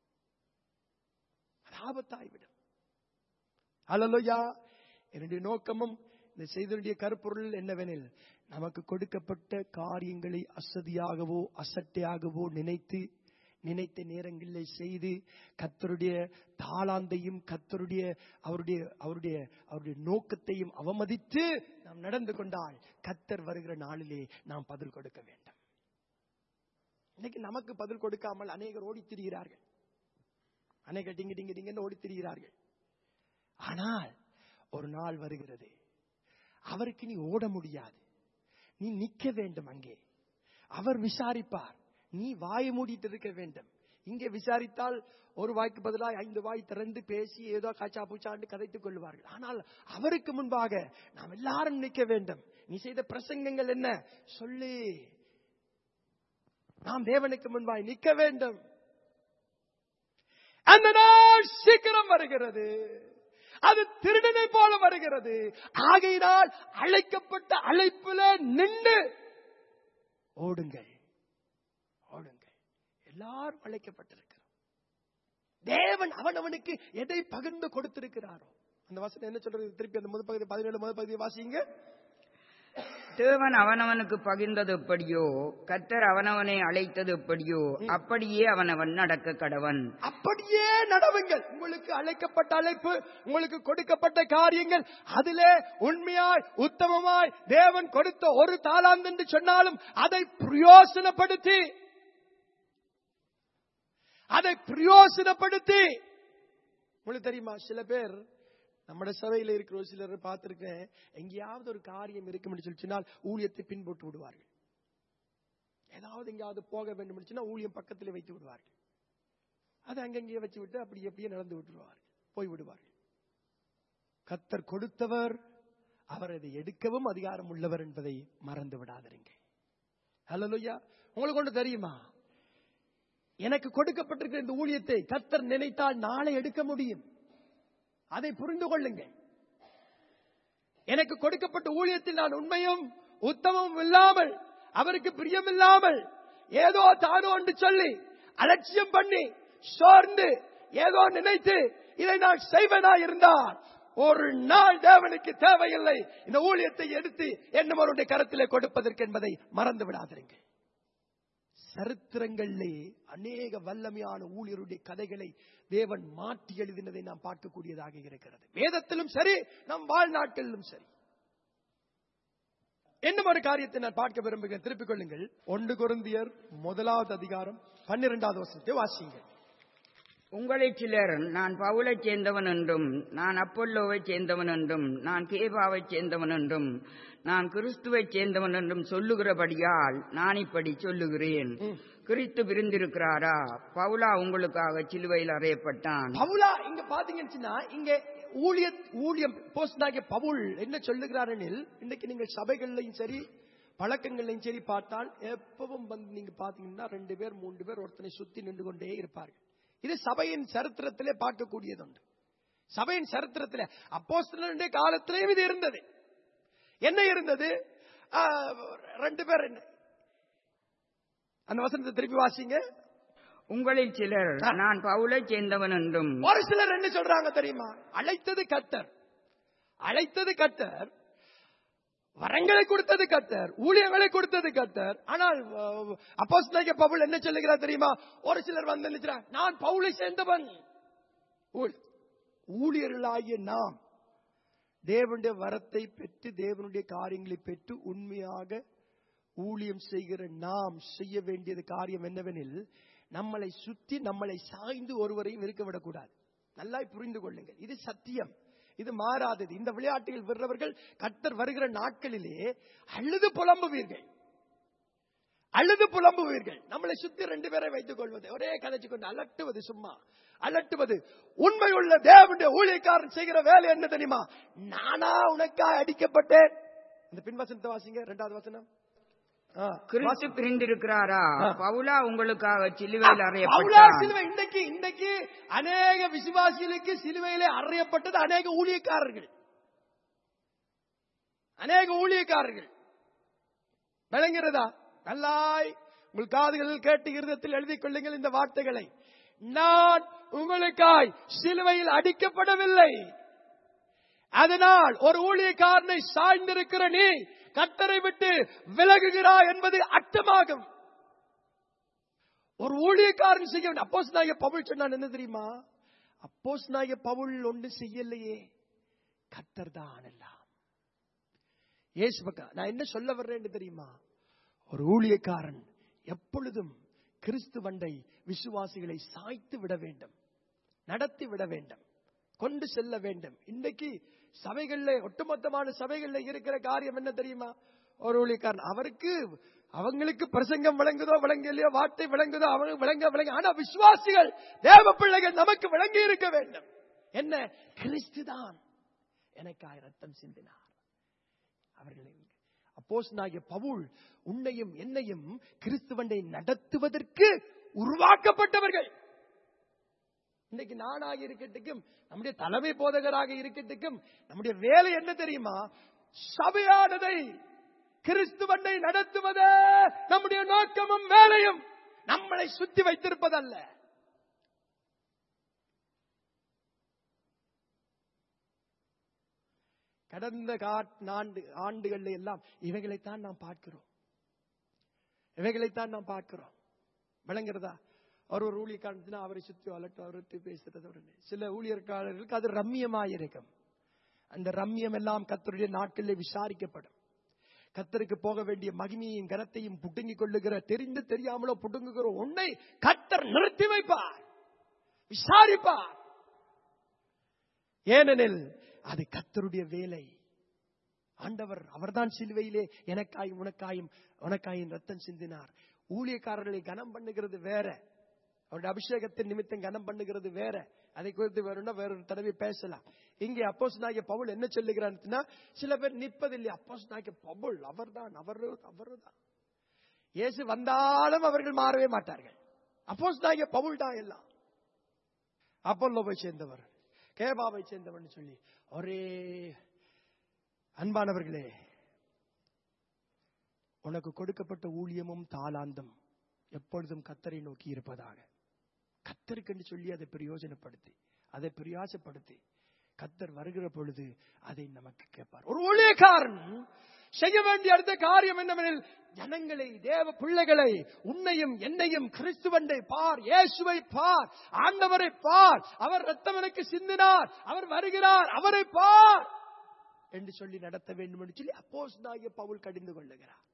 அது ஆபத்தாய்விடும் அல்லலுயா என்னுடைய நோக்கமும் இந்த செய்தனுடைய கருப்பொருள் என்னவெனில் நமக்கு கொடுக்கப்பட்ட காரியங்களை அசதியாகவோ அசட்டையாகவோ நினைத்து நினைத்த நேரங்களில் செய்து கத்தருடைய தாளாந்தையும் கத்தருடைய அவருடைய அவருடைய அவருடைய நோக்கத்தையும் அவமதித்து நாம் நடந்து கொண்டால் கத்தர் வருகிற நாளிலே நாம் பதில் கொடுக்க வேண்டும் இன்னைக்கு நமக்கு பதில் கொடுக்காமல் அநேகர் ஓடித் திரிகிறார்கள் அநேகர் டிங்கு டிங்கு டிங்குன்னு ஓடித் திரிகிறார்கள் ஆனால் ஒரு நாள் வருகிறது அவருக்கு நீ ஓட முடியாது நீ நிக்க வேண்டும் அங்கே அவர் விசாரிப்பார் நீ வாயை மூடிட்டு இருக்க வேண்டும் இங்கே விசாரித்தால் ஒரு வாய்க்கு பதிலாக ஐந்து வாய் திறந்து பேசி ஏதோ காச்சா பூச்சாண்டு கதைத்துக் கொள்வார்கள் ஆனால் அவருக்கு முன்பாக நாம் எல்லாரும் நிற்க வேண்டும் நீ செய்த பிரசங்கங்கள் என்ன சொல்லு நாம் தேவனுக்கு முன்பாய் நிற்க வேண்டும் அந்த நாள் சீக்கிரம் வருகிறது அது திருடனை போல வருகிறது ஆகையினால் அழைக்கப்பட்ட அழைப்புல நின்று ஓடுங்கள் ஓடுங்கள் எல்லாரும் அழைக்கப்பட்டிருக்கிறோம் தேவன் அவன் அவனுக்கு எதை பகிர்ந்து கொடுத்திருக்கிறாரோ அந்த வசனம் என்ன சொல்றது திருப்பி அந்த முதல் பகுதி பதினேழு முதல் பகுதியை வாசிங்க தேவன் அவனவனுக்கு பகிர்ந்தது எப்படியோ கத்தர் அவனவனை அழைத்தது எப்படியோ அப்படியே அவனவன் நடக்க கடவன் அப்படியே நடவுங்கள் உங்களுக்கு அழைக்கப்பட்ட அழைப்பு உங்களுக்கு கொடுக்கப்பட்ட காரியங்கள் அதிலே உண்மையாய் உத்தமமாய் தேவன் கொடுத்த ஒரு தாளாந்து என்று சொன்னாலும் அதை பிரயோசனப்படுத்தி அதை பிரயோசனப்படுத்தி உங்களுக்கு தெரியுமா சில பேர் நம்ம சபையில இருக்கிற ஒரு சிலர் பார்த்திருக்கேன் எங்கேயாவது ஒரு காரியம் இருக்கும் சொல்லி சொன்னால் ஊழியத்தை பின்போட்டு விடுவார்கள் ஏதாவது எங்கேயாவது போக வேண்டும் என்று சொன்னால் ஊழியம் பக்கத்தில் வைத்து விடுவார்கள் அதை அங்கங்கேயே வச்சு விட்டு அப்படி அப்படியே நடந்து விட்டுருவார்கள் போய் விடுவார்கள் கத்தர் கொடுத்தவர் அவர் அதை எடுக்கவும் அதிகாரம் உள்ளவர் என்பதை மறந்து விடாதீங்க ஹalleluya உங்களுக்கு ஒன்று தெரியுமா எனக்கு கொடுக்கப்பட்டிருக்கிற இந்த ஊழியத்தை கத்தர் நினைத்தால் நாளை எடுக்க முடியும் அதை புரிந்து கொள்ளுங்கள் எனக்கு கொடுக்கப்பட்ட ஊழியத்தில் நான் உண்மையும் உத்தமமும் இல்லாமல் அவருக்கு பிரியமில்லாமல் ஏதோ தானோ என்று சொல்லி அலட்சியம் பண்ணி சோர்ந்து ஏதோ நினைத்து இதை நான் செய்வதா இருந்தால் ஒரு நாள் தேவனுக்கு தேவையில்லை இந்த ஊழியத்தை எடுத்து என்னும் அவருடைய கரத்திலே கொடுப்பதற்கு என்பதை மறந்து விடாதிருங்க சரித்திரங்களிலே அநேக வல்லமையான ஊழியருடைய கதைகளை தேவன் மாற்றி எழுதினதை நாம் பார்க்கக்கூடியதாக இருக்கிறது வேதத்திலும் சரி நம் வாழ்நாட்களிலும் சரி இன்னும் ஒரு காரியத்தை நான் பார்க்க விரும்புகிறேன் திருப்பிக் கொள்ளுங்கள் ஒன்று குருந்தியர் முதலாவது அதிகாரம் பன்னிரெண்டாவது வசனத்தை வாசிங்கள் உங்களில் சிலர் நான் பவுலைச் சேர்ந்தவன் என்றும் நான் அப்பல்லோவைச் சேர்ந்தவன் என்றும் நான் கேபாவைச் சேர்ந்தவன் என்றும் நான் கிறிஸ்துவைச் சேர்ந்தவன் என்றும் சொல்லுகிறபடியால் நான் இப்படி சொல்லுகிறேன் கிறிஸ்து விருந்திருக்கிறாரா பவுலா உங்களுக்காக சிலுவையில் அறையப்பட்டான் பவுலா இங்க பாத்தீங்கன்னு சொன்னா, இங்க ஊழிய ஊழியம் போஸ்டாகிய பவுல் என்ன சொல்லுகிறார் எனில் இன்னைக்கு நீங்கள் சபைகள்லையும் சரி பழக்கங்கள்லையும் சரி பார்த்தால் எப்பவும் வந்து நீங்க பாத்தீங்கன்னா ரெண்டு பேர் மூன்று பேர் ஒருத்தனை சுத்தி நின்று கொண்டே இருப்பார்கள் இது சபையின் சரித்திரத்திலே பார்க்கக்கூடியதுண்டு சபையின் சரித்திரத்திலே அப்போஸ்தலனுடைய காலத்திலேயும் இது இருந்தது என்ன இருந்தது ஆ, ரெண்டு பேர் என்ன அந்த வசனத்தை திருப்பி வாசிங்க உங்களில் சிலர் நான் பவுலைச் சேர்ந்தவன் என்றும் ஒரு சிலர் என்ன சொல்றாங்க தெரியுமா அழைத்தது கத்தர் அழைத்தது கத்தர் வரங்களை கொடுத்தது கத்தர் ஊழியங்களை கொடுத்தது கத்தர் ஆனால் அப்போஸ் பவுல் என்ன சொல்லுகிறார் தெரியுமா ஒரு சிலர் வந்து நினைக்கிறார் நான் பவுலை சேர்ந்தவன் ஊழ்- ஊழியர்களாகிய நாம் தேவனுடைய வரத்தை பெற்று தேவனுடைய காரியங்களை பெற்று உண்மையாக ஊழியம் செய்கிற நாம் செய்ய வேண்டியது காரியம் என்னவெனில் நம்மளை சுத்தி நம்மளை சாய்ந்து ஒருவரையும் இருக்க விடக்கூடாது நல்லா புரிந்து கொள்ளுங்கள் இது சத்தியம் இது மாறாதது இந்த விளையாட்டில் வர்றவர்கள் கர்த்தர் வருகிற நாட்களிலே அழுது புலம்புவீர்கள் அழுது புலம்புவீர்கள் நம்மளை சுத்தி ரெண்டு பேரை வைத்துக் கொள்வது ஒரே கதைச்சு கொண்டு அலட்டுவது சும்மா அலட்டுவது உண்மையுள்ள தேவனுடைய ஊழியக்காரன் செய்கிற வேலை என்ன தெரியுமா நானா உனக்காய் அடிக்கப்பட்டேன் அந்த பின்வசனத்தை வாசிங்க இரண்டாவது வசனம் ஆ, கிறிஸ்து பிரிந்திருக்கிறாரா ஆ. பவுலா உங்களுக்காக சிலுவையில் பவுலா அறையப்பட்டான் சிலுவை இன்னைக்கு இன்னைக்கு அநேக விசுவாசிகளுக்கு சிலுவையிலே அறையப்பட்டது அநேக ஊழியக்காரர்கள் அநேக ஊழியக்காரர்கள் விளங்குகிறதா நல்லாய் உங்கள் காதுகளில் கேட்டு இருதத்தில் எழுதிக் கொள்ளுங்கள் இந்த வார்த்தைகளை நான் உங்களுக்காய் சிலுவையில் அடிக்கப்படவில்லை அதனால் ஒரு ஊழியக்காரனை சாய்ந்திருக்கிற நீ கத்தரை விட்டு விலகுகிறாய் என்பது அர்த்தமாகும் ஒரு ஊழியக்காரன் செய்ய வேண்டும் அப்போஸ் நாய பவுல் சொன்னான் என்ன தெரியுமா அப்போஸ் நாய பவுல் ஒன்று செய்யலையே கத்தர் தான் எல்லாம் ஏசு பக்கா நான் என்ன சொல்ல வர்றேன்னு தெரியுமா ஒரு ஊழியக்காரன் எப்பொழுதும் கிறிஸ்து வண்டை விசுவாசிகளை சாய்த்து விட வேண்டும் நடத்தி விட வேண்டும் கொண்டு செல்ல வேண்டும் இன்னைக்கு சபைகள்ல ஒட்டுமொத்தமான சபைகள்ல இருக்கிற காரியம் என்ன தெரியுமா ஒரு ஊழியக்காரன் அவருக்கு அவங்களுக்கு பிரசங்கம் விளங்குதோ விளங்கலையோ வார்த்தை விளங்குதோ அவங்க விளங்க விளங்க ஆனா விசுவாசிகள் தேவ பிள்ளைகள் நமக்கு விளங்கி இருக்க வேண்டும் என்ன கிறிஸ்து தான் எனக்காக ரத்தம் சிந்தினார் அவர்களை அப்போஸ் நாகிய பவுல் உன்னையும் என்னையும் கிறிஸ்துவண்டை நடத்துவதற்கு உருவாக்கப்பட்டவர்கள் இன்னைக்கு நானாக இருக்கட்டுக்கும் நம்முடைய தலைமை போதகராக இருக்கட்டுக்கும் நம்முடைய வேலை என்ன தெரியுமா சபையானதை கிறிஸ்துவண்டை நடத்துவதே நம்முடைய நோக்கமும் வேலையும் நம்மளை சுத்தி வைத்திருப்பதல்ல கடந்த காட்- ஆண்டு ஆண்டுகள்ல எல்லாம் இவைகளைத்தான் நாம் பார்க்கிறோம் இவைகளைத்தான் நாம் பார்க்கிறோம் விளங்குறதா அவர் ஒரு ஊழியக்காரனா அவரை சுத்தி வளர்த்து அவரை பேசுறது உடனே சில ஊழியர்காரர்களுக்கு அது ரம்மியமாயிருக்கும் அந்த ரம்மியம் எல்லாம் கத்தருடைய நாட்களில் விசாரிக்கப்படும் கத்தருக்கு போக வேண்டிய மகிமையும் கனத்தையும் புடுங்கிக் கொள்ளுகிற தெரிந்து தெரியாமலோ புடுங்குகிற உன்னை கத்தர் நிறுத்தி வைப்பார் விசாரிப்பார் ஏனெனில் அது கத்தருடைய வேலை ஆண்டவர் அவர்தான் சிலுவையிலே எனக்காயும் உனக்காயும் உனக்காயும் ரத்தம் சிந்தினார் ஊழியக்காரர்களை கனம் பண்ணுகிறது வேற அவருடைய அபிஷேகத்தின் நிமித்தம் கனம் பண்ணுகிறது வேற அதை குறித்து வேணும்னா வேற ஒரு தடவை பேசலாம் இங்கே அப்போஸ் நாயக பவுல் என்ன சொல்லுகிறான்னா சில பேர் நிற்பதில்லை அப்போஸ் நாயக பவுல் அவர்தான் அவர் அவர்தான் இயேசு வந்தாலும் அவர்கள் மாறவே மாட்டார்கள் அப்போஸ் நாயக பவுல் தான் எல்லாம் அப்போல்லோவை சேர்ந்தவர் கேபாவை சேர்ந்தவன் சொல்லி ஒரே அன்பானவர்களே உனக்கு கொடுக்கப்பட்ட ஊழியமும் தாளாந்தம் எப்பொழுதும் கத்தரை நோக்கி இருப்பதாக கத்தருக்கென்று சொல்லி அதை பிரயோஜனப்படுத்தி அதை பிரயாசப்படுத்தி கத்தர் வருகிற பொழுது அதை நமக்கு கேட்பார் ஒரு ஊழியக்காரன் செய்ய வேண்டிய அடுத்த காரியம் என்னவெனில் ஜனங்களை தேவ பிள்ளைகளை உன்னையும் என்னையும் கிறிஸ்துவண்டை பார் இயேசுவை பார் ஆண்டவரை பார் அவர் ரத்தம் எனக்கு சிந்தினார் அவர் வருகிறார் அவரை பார் என்று சொல்லி நடத்த வேண்டும் என்று சொல்லி அப்போஸ்தலனாகிய பவுல் கடிந்து கொள்ளுகிறார்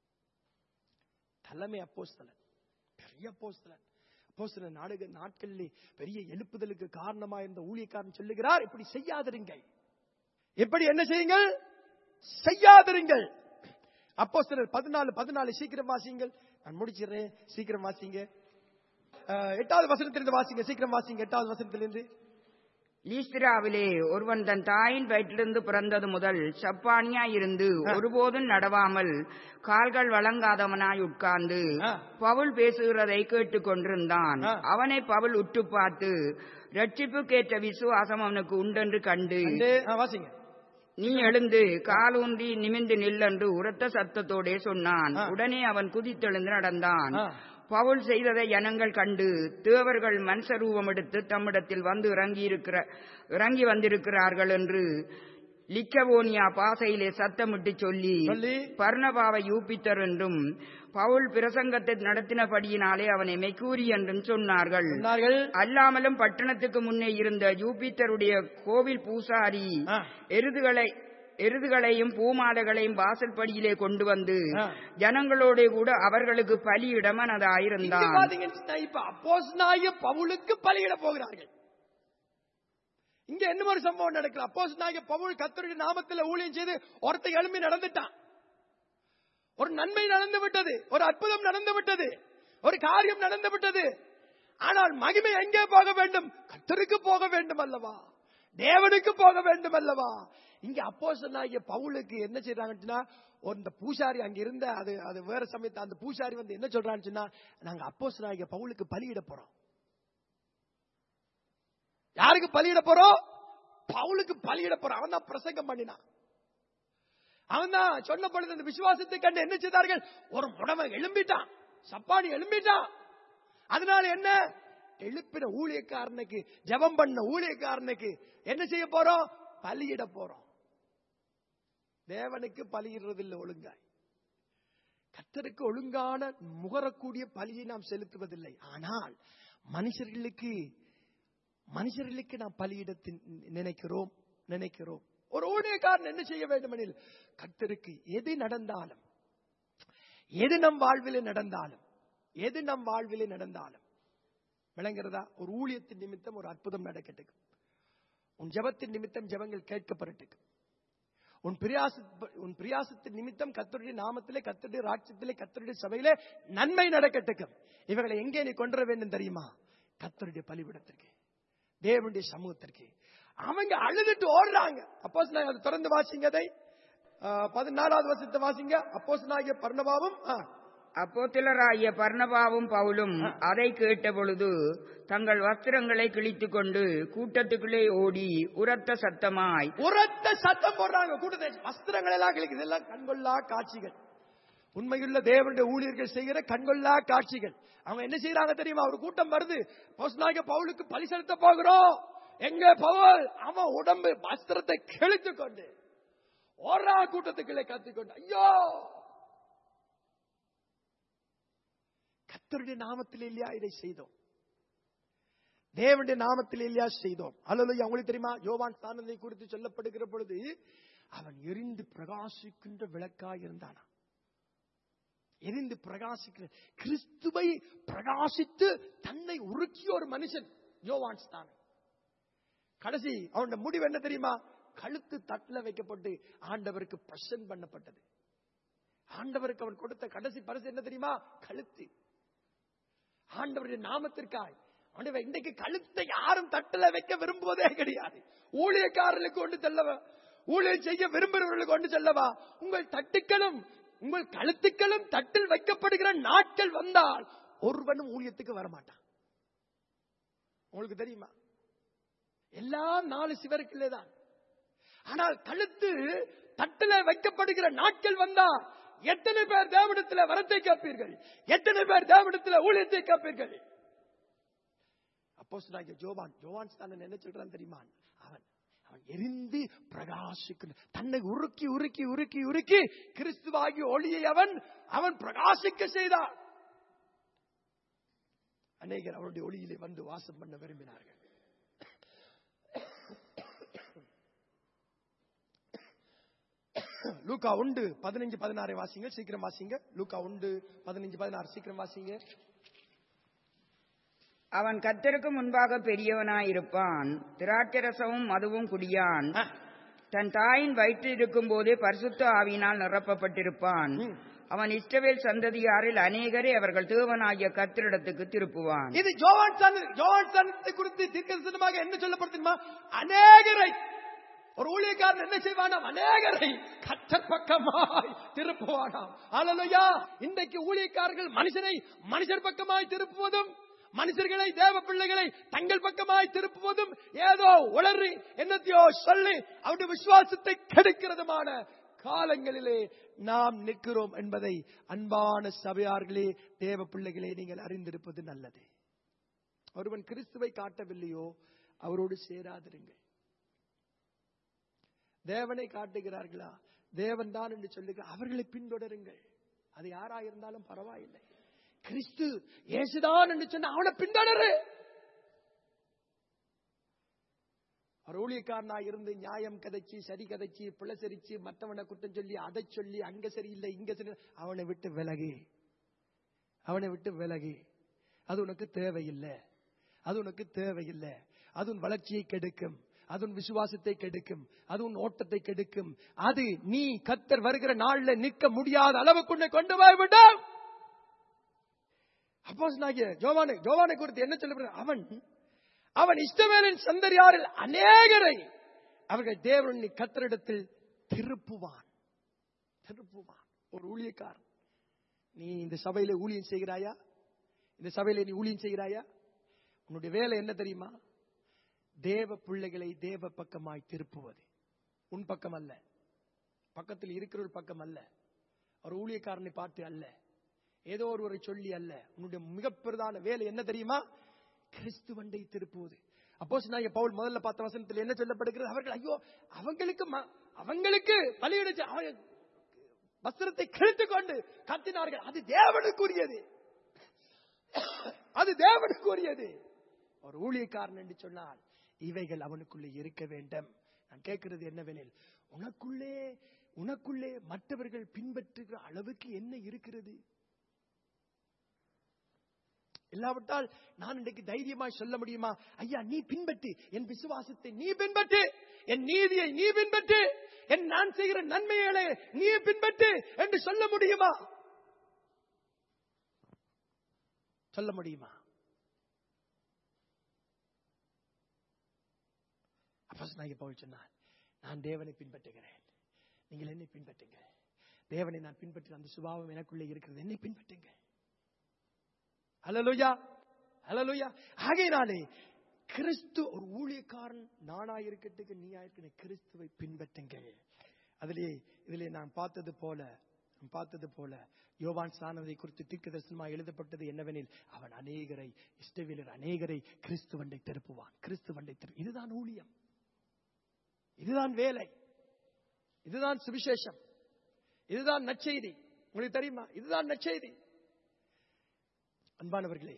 தலைமை அப்போஸ்தலன் பெரிய அப்போஸ்தலன் அப்போஸ்தலன் நாடுக நாட்களிலே பெரிய எழுப்புதலுக்கு காரணமா இருந்த ஊழியக்காரன் சொல்லுகிறார் இப்படி செய்யாதிருங்கள் இப்படி என்ன செய்யுங்கள் செய்யாதிருங்கள் அப்போஸ்தலர் பதினாலு பதினாலு சீக்கிரம் வாசிங்கள் நான் முடிச்சிடுறேன் சீக்கிரம் வாசிங்க அஹ், எட்டாவது வசனத்திலிருந்து வாசிங்க சீக்கிரம் வாசிங்க எட்டாவது வசனத்திலிருந்து லீஸ்திராவிலே ஒருவன் தன் தாயின் வயிற்றிலிருந்து பிறந்தது முதல் சப்பானியாய் இருந்து ஒருபோதும் நடவாமல் கால்கள் வழங்காதவனாய் உட்கார்ந்து ஆ. பவுல் பேசுகிறதை கேட்டுக் கொண்டிருந்தான் ஆ. அவனை பவுல் உற்று பார்த்து ரட்சிப்புக்கேற்ற விசுவாசம் அவனுக்கு உண்டென்று கண்டு ரெண்டு, ஆ, வாசிங்க நீ எழுந்து காலூன்றி நிமிந்து நில்லென்று உரத்த சத்தத்தோடே சொன்னான் ஆ. உடனே அவன் குதித்தெழுந்து நடந்தான் ஆ. பவுல் செய்ததை ஜனங்கள் கண்டு தேவர்கள் மனுஷரூபம் எடுத்து தம்மிடத்தில் வந்து இறங்கி இருக்கிற இறங்கி வந்திருக்கிறார்கள் என்று லிக்கவோனியா பாசையிலே சத்தமிட்டு சொல்லி சொல்லி பர்ணபாவை யூப்பித்தர் என்றும் பவுல் பிரசங்கத்தை நடத்தினபடியினாலே அவனை மெக்கூரி என்றும் சொன்னார்கள் சொன்னார்கள் அல்லாமலும் பட்டணத்துக்கு முன்னே இருந்த யூபித்தருடைய கோவில் பூசாரி ஆ. எருதுகளை எருதுகளையும் பூமாலைகளையும் வாசல்படியிலே கொண்டு வந்து ஆ. ஜனங்களோட கூட அவர்களுக்கு பலியிட இங்க மனதாயிருந்தான் பாத்தீங்கன்னா இப்ப அப்போஸ்தலனாகிய பவுலுக்கு பலியிட போகிறார்கள் இங்க என்ன ஒரு சம்பவம் நடக்கல அப்போஸ்தலனாகிய பவுல் கத்தருடைய நாமத்துல ஊழியம் செய்து ஒருத்தன் எழும்பி நடந்துட்டான் ஒரு நன்மை நடந்து விட்டது ஒரு அற்புதம் நடந்து விட்டது ஒரு காரியம் நடந்து விட்டது ஆனால் மகிமை எங்கே போக வேண்டும் கத்தருக்கு போக வேண்டும் அல்லவா தேவனுக்கு போக வேண்டும் அல்லவா இங்க அப்போஸ்தலனாகிய பவுலுக்கு என்ன செய்றாங்கன்னா இந்த பூசாரி அங்க இருந்த அது அது வேற சமயத்து அந்த பூசாரி வந்து என்ன சொல்றான்னு சொன்னா நாங்க அப்போஸ்தலனாகிய பவுலுக்கு பலியிட போறோம் யாருக்கு பலியிட போறோம் பவுலுக்கு பலியிட போறோம் அவன் தான் பிரசங்கம் பண்ணினான் அவன் தான் சொன்ன பொழுது அந்த விசுவாசத்தை கண்டு என்ன செய்தார்கள் ஒரு முடவன் எழும்பிட்டான் சப்பானி எழும்பிட்டான் அதனால என்ன எழுப்பின ஊழியக்காரனுக்கு ஜெபம் பண்ண ஊழியக்காரனுக்கு என்ன செய்ய போறோம் பலியிட போறோம் தேவனுக்கு பலியிடுறது இல்லை ஒழுங்காய் கத்தருக்கு ஒழுங்கான முகரக்கூடிய பலியை நாம் செலுத்துவதில்லை ஆனால் மனுஷர்களுக்கு மனுஷர்களுக்கு நாம் பலியிடத்து நினைக்கிறோம் நினைக்கிறோம் ஒரு ஊழியக்காரன் என்ன செய்ய வேண்டுமெனில் கத்தருக்கு எது நடந்தாலும் எது நம் வாழ்விலே நடந்தாலும் எது நம் வாழ்விலே நடந்தாலும் விளங்குறதா ஒரு ஊழியத்தின் நிமித்தம் ஒரு அற்புதம் நடக்கட்டுக்கு உன் ஜெபத்தின் நிமித்தம் ஜெபங்கள் கேட்கப்படட்டுக்கு உன் பிரியாச உன் பிரியாசத்தின் நிமித்தம் கத்தருடைய நாமத்திலே கத்தருடைய ராட்சத்திலே கத்தருடைய சபையிலே நன்மை நடக்கட்டுக்கும் இவர்களை எங்கே நீ கொண்டு வர வேண்டும் தெரியுமா கத்தருடைய பலிபிடத்திற்கு தேவனுடைய சமூகத்திற்கு அவங்க அழுதுட்டு ஓடுறாங்க அப்போ அதை திறந்து வாசிங்க அதை ஆ, பதினாலாவது வருஷத்தை வாசிங்க அப்போஸ் நாகிய பர்ணபாவும் ஆ, அப்போத்திலராகிய பர்ணபாவும் பவுலும் அதை கேட்டபொழுது தங்கள் வஸ்திரங்களை கிழித்துக் கொண்டு கூட்டத்துக்குள்ளே ஓடி உரத்த சத்தமாய் உரத்த சத்தம் போடுறாங்க கூட்டத்தை வஸ்திரங்கள் எல்லாம் கிழிக்குது இதெல்லாம் கண்கொள்ளா காட்சிகள் உண்மையுள்ள தேவனுடைய ஊழியர்கள் செய்கிற கண்கொள்ளா காட்சிகள் அவங்க என்ன செய்யறாங்க தெரியுமா ஒரு கூட்டம் வருது பவுஸ்நாயக பவுலுக்கு பலி செலுத்த போகிறோம் எங்க பவுல் அவன் உடம்பு வஸ்திரத்தை கிழித்து கொண்டு ஓரா கூட்டத்துக்குள்ளே கத்திக்கொண்டு ஐயோ கத்தருடைய நாமத்தில் இல்லையா இதை செய்தோம் தேவனுடைய நாமத்தில் இல்லையா செய்தோம் அல்லது அவங்களுக்கு தெரியுமா யோவான் ஸ்தானத்தை குறித்து சொல்லப்படுகிற பொழுது அவன் எரிந்து பிரகாசிக்கின்ற விளக்காய் இருந்தானா எரிந்து பிரகாசிக்கிற கிறிஸ்துவை பிரகாசித்து தன்னை உருக்கிய ஒரு மனுஷன் யோவான் ஸ்தானம் கடைசி அவனுடைய முடிவு என்ன தெரியுமா கழுத்து தட்டுல வைக்கப்பட்டு ஆண்டவருக்கு பிரசன்ட் பண்ணப்பட்டது ஆண்டவருக்கு அவன் கொடுத்த கடைசி பரிசு என்ன தெரியுமா கழுத்து ஆண்டவருடைய நாமத்திற்காய் ஆண்டவர் இன்றைக்கு கழுத்தை யாரும் தட்டுல வைக்க விரும்புவதே கிடையாது ஊழியக்காரர்களுக்கு கொண்டு செல்லவா ஊழியர் செய்ய விரும்புகிறவர்களுக்கு கொண்டு செல்லவா உங்கள் தட்டுக்களும் உங்கள் கழுத்துக்களும் தட்டில் வைக்கப்படுகிற நாட்கள் வந்தால் ஒருவனும் ஊழியத்துக்கு வரமாட்டான் உங்களுக்கு தெரியுமா எல்லாம் நாலு சிவருக்குள்ளே தான் ஆனால் கழுத்து தட்டில வைக்கப்படுகிற நாட்கள் வந்தா எத்தனை பேர் தேவனத்துல வரத்தை கேட்பீர்கள் எத்தனை பேர் தேவனத்துல ஊழியத்தை கேட்பீர்கள் அப்போ ஜோவான் ஜோவான் ஸ்தானன் என்ன சொல்றான் தெரியுமா அவன் அவன் எரிந்து பிரகாசிக்கிற தன்னை உருக்கி உருக்கி உருக்கி உருக்கி கிறிஸ்துவாகி ஒளியை அவன் அவன் பிரகாசிக்க செய்தான் அநேகர் அவனுடைய ஒளியிலே வந்து வாசம் பண்ண விரும்பினார்கள் லூக்கா உண்டு பதினஞ்சு பதினாறு வாசிங்க சீக்கிரம் வாசிங்க லூக்கா உண்டு பதினஞ்சு பதினாறு சீக்கிரம் வாசிங்க அவன் கத்தருக்கு முன்பாக பெரியவனாயிருப்பான் திராட்சரசமும் மதுவும் குடியான் ஆ, தன் தாயின் வயிற்றில் இருக்கும் போதே பரிசுத்த ஆவியினால் நிரப்பப்பட்டிருப்பான் ம். அவன் இஸ்ரவேல் சந்ததியாரில் அநேகரை அவர்கள் தேவனாகிய கத்திரிடத்துக்கு திருப்புவான் இது ஜோவான் சான்- ஜோவான் சானத்தை குறித்து தீர்க்கதரிசனமாக என்ன சொல்லப்படுதுமா அநேகரை ஒரு ஊழியக்காரன் என்ன செய்வானாம் அநேகரை கத்தர் பக்கமாய் திருப்புவானாம் அல்லலையா இன்றைக்கு ஊழியக்காரர்கள் மனுஷனை மனுஷர் பக்கமாய் திருப்புவதும் மனுஷர்களை தேவ பிள்ளைகளை தங்கள் பக்கமாய் திருப்புவதும் ஏதோ உளறி என்னத்தையோ சொல்லி அவருடைய விசுவாசத்தை கெடுக்கிறதுமான காலங்களிலே நாம் நிற்கிறோம் என்பதை அன்பான சபையார்களே தேவ பிள்ளைகளே நீங்கள் அறிந்திருப்பது நல்லது ஒருவன் கிறிஸ்துவை காட்டவில்லையோ அவரோடு சேராதிருங்கள் தேவனை காட்டுகிறார்களா தேவன் தான் என்று சொல்லுகிறார் அவர்களை பின்தொடருங்கள் அது யாரா இருந்தாலும் பரவாயில்லை கிறிஸ்து இயேசுதான் என்று சொன்ன அவனை பின்தொடரு ஒரு ஊழியக்காரனா இருந்து நியாயம் கதைச்சு சரி கதைச்சு பிள்ளை சரிச்சு மற்றவனை குற்றம் சொல்லி அதை சொல்லி அங்க சரியில்லை இங்க சரி அவனை விட்டு விலகு அவனை விட்டு விலகு அது உனக்கு தேவையில்லை அது உனக்கு தேவையில்லை அது உன் வளர்ச்சியை கெடுக்கும் அது உன் விசுவாசத்தை கெடுக்கும் அது உன் ஓட்டத்தை கெடுக்கும் அது நீ கத்தர் வருகிற நாள்ல நிற்க முடியாத அளவுக்கு உன்னை கொண்டு போய் விடும் அப்போ ஜோவானை ஜோவானை குறித்து என்ன சொல்லப்படுற அவன் அவன் இஷ்டவேலின் சந்தரியாரில் அநேகரை அவர்கள் தேவன் கத்தரிடத்தில் திருப்புவான் திருப்புவான் ஒரு ஊழியக்காரன் நீ இந்த சபையில ஊழியம் செய்கிறாயா இந்த சபையில நீ ஊழியம் செய்கிறாயா உன்னுடைய வேலை என்ன தெரியுமா தேவ பிள்ளைகளை தேவ பக்கமாய் திருப்புவது உன் பக்கம் அல்ல பக்கத்தில் இருக்கிற ஒரு பக்கம் அல்ல ஒரு ஊழியக்காரனை பார்த்து அல்ல ஏதோ ஒருவரை சொல்லி அல்ல உன்னுடைய மிக பிரதான வேலை என்ன தெரியுமா கிறிஸ்துவண்டை திருப்புவது அப்போ நாங்க பவுல் முதல்ல பார்த்த வசனத்தில் என்ன சொல்லப்படுகிறது அவர்கள் ஐயோ அவங்களுக்கு ம- அவங்களுக்கு பலியிடுச்சு அவன் வஸ்திரத்தை கிழித்துக் கொண்டு கத்தினார்கள் அது தேவனுக்குரியது அது தேவனுக்குரியது ஒரு ஊழியக்காரன் என்று சொன்னால் இவைகள் அவனுக்குள்ளே இருக்க வேண்டும் நான் கேட்கிறது என்னவெனில் உனக்குள்ளே உனக்குள்ளே மற்றவர்கள் பின்பற்றுகிற அளவுக்கு என்ன இருக்கிறது இல்லாவிட்டால் நான் இன்றைக்கு தைரியமாய் சொல்ல முடியுமா ஐயா நீ பின்பற்று என் விசுவாசத்தை நீ பின்பற்று என் நீதியை நீ பின்பற்று என் நான் செய்கிற நன்மைகளை நீ பின்பற்று என்று சொல்ல முடியுமா சொல்ல முடியுமா அப்போஸ்தலனாகிய பவுல் சொன்னார் நான் தேவனை பின்பற்றுகிறேன் நீங்கள் என்னை பின்பற்றுங்க தேவனை நான் பின்பற்ற அந்த சுபாவம் எனக்குள்ளே இருக்கிறது என்னை பின்பற்றுங்க ஹalleluya ஹalleluya ஆகையினாலே கிறிஸ்து ஒரு ஊழியக்காரன் நானா இருக்கட்டுக்கு நீயா இருக்கிற கிறிஸ்துவை பின்பற்றுங்கள் அதிலே இதிலே நான் பார்த்தது போல நான் பார்த்தது போல யோவான் ஸ்நானதை குறித்து தீர்க்க தரிசனமாக எழுதப்பட்டது என்னவெனில் அவன் அநேகரை இஷ்டவீலர் அநேகரை கிறிஸ்துவண்டை திருப்புவான் கிறிஸ்துவண்டை திரு இதுதான் ஊழியம் இதுதான் வேலை இதுதான் சுவிசேஷம் இதுதான் நற்செய்தி உங்களுக்கு தெரியுமா இதுதான் நற்செய்தி அன்பானவர்களே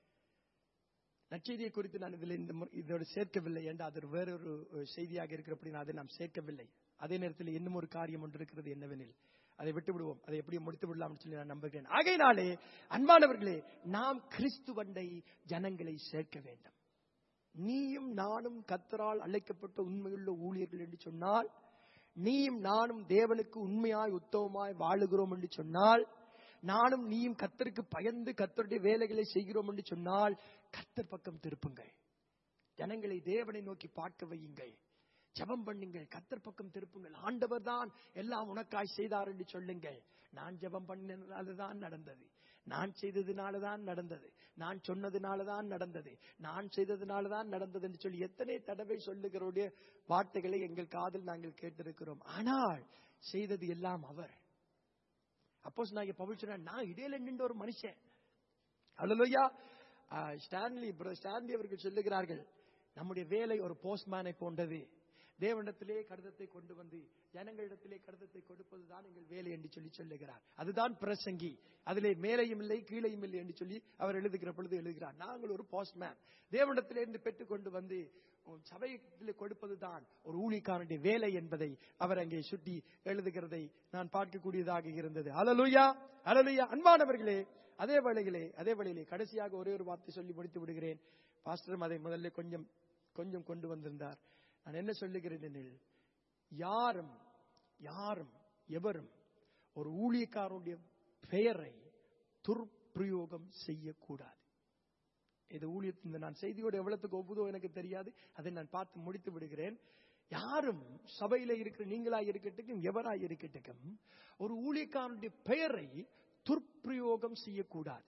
நற்செய்தியை குறித்து நான் இதில் இந்த முறை- இதோடு சேர்க்கவில்லை என்று அது வேறொரு அஹ், செய்தியாக இருக்கிறபடி நான் அதை நாம் சேர்க்கவில்லை அதே நேரத்தில் இன்னும் ஒரு காரியம் ஒன்று இருக்கிறது என்னவெனில் அதை விட்டு விடுவோம் அதை எப்படி முடித்து விடலாம்னு சொல்லி நான் நம்புகிறேன் ஆகையினாலே அன்பானவர்களே நாம் கிறிஸ்துவண்டை ஜனங்களை சேர்க்க வேண்டும் நீயும் நானும் கத்தரால் அழைக்கப்பட்ட உண்மையுள்ள ஊழியர்கள் என்று சொன்னால் நீயும் நானும் தேவனுக்கு உண்மையாய் உத்தமமாய் வாழுகிறோம் என்று சொன்னால் நானும் நீயும் கத்தருக்கு பயந்து கத்தருடைய வேலைகளை செய்கிறோம் என்று சொன்னால் கத்தர் பக்கம் திருப்புங்கள் ஜனங்களை தேவனை நோக்கி பார்க்க வையுங்கள் ஜெபம் பண்ணுங்கள் கத்தர் பக்கம் திருப்புங்கள் ஆண்டவர் தான் எல்லாம் உனக்காய் செய்தார் என்று சொல்லுங்கள் நான் ஜெபம் பண்ணினால தான் நடந்தது நான் செய்ததுனால தான் நடந்தது நான் சொன்னதுனால தான் நடந்தது நான் செய்ததுனால தான் நடந்தது என்று சொல்லி எத்தனை தடவை சொல்லுகிறோடைய வார்த்தைகளை எங்கள் காதில் நாங்கள் கேட்டிருக்கிறோம் ஆனால் செய்தது எல்லாம் அவர் அப்போஸ் நான் பவுல் சொன்ன நான் இடையில நின்ற ஒரு மனுஷன் அல்லையா ஸ்டான்லி பிரதர் ஸ்டான்லி அவர்கள் சொல்லுகிறார்கள் நம்முடைய வேலை ஒரு போஸ்ட்மேனை போன்றது தேவனிடத்திலே கடிதத்தை கொண்டு வந்து ஜனங்களிடத்திலே கடிதத்தை கொடுப்பதுதான் எங்கள் வேலை என்று சொல்லி சொல்லுகிறார் அதுதான் பிரசங்கி அதிலே மேலையும் இல்லை கீழையும் இல்லை என்று சொல்லி அவர் எழுதுகிற பொழுது எழுதுகிறார் நாங்கள் ஒரு போஸ்ட்மேன் தேவனிடத்திலே இருந்து பெற்றுக்கொண்டு வந்து உன் சபையில் கொடுப்பதுதான் ஒரு ஊழிக்காரனுடைய வேலை என்பதை அவர் அங்கே சுட்டி எழுதுகிறதை நான் பார்க்கக்கூடியதாக இருந்தது அலலுயா அலலுயா அன்பானவர்களே அதே வேளையிலே அதே வேளையிலே கடைசியாக ஒரே ஒரு வார்த்தை சொல்லி முடித்து விடுகிறேன் பாஸ்டரும் அதை முதல்ல கொஞ்சம் கொஞ்சம் கொண்டு வந்திருந்தார் நான் என்ன சொல்லுகிறேன் எனில் யாரும் யாரும் எவரும் ஒரு ஊழியக்காரனுடைய பெயரை துர்பிரயோகம் செய்யக்கூடாது இது ஊழியத்தின் இந்த நான் செய்தியோடு எவ்வளவுக்கு ஒப்புதோ எனக்கு தெரியாது அதை நான் பார்த்து முடித்து விடுகிறேன் யாரும் சபையில இருக்கிற நீங்களா இருக்கட்டும் எவரா இருக்கட்டும் ஒரு ஊழியக்காரனுடைய பெயரை துர்பிரயோகம் செய்யக்கூடாது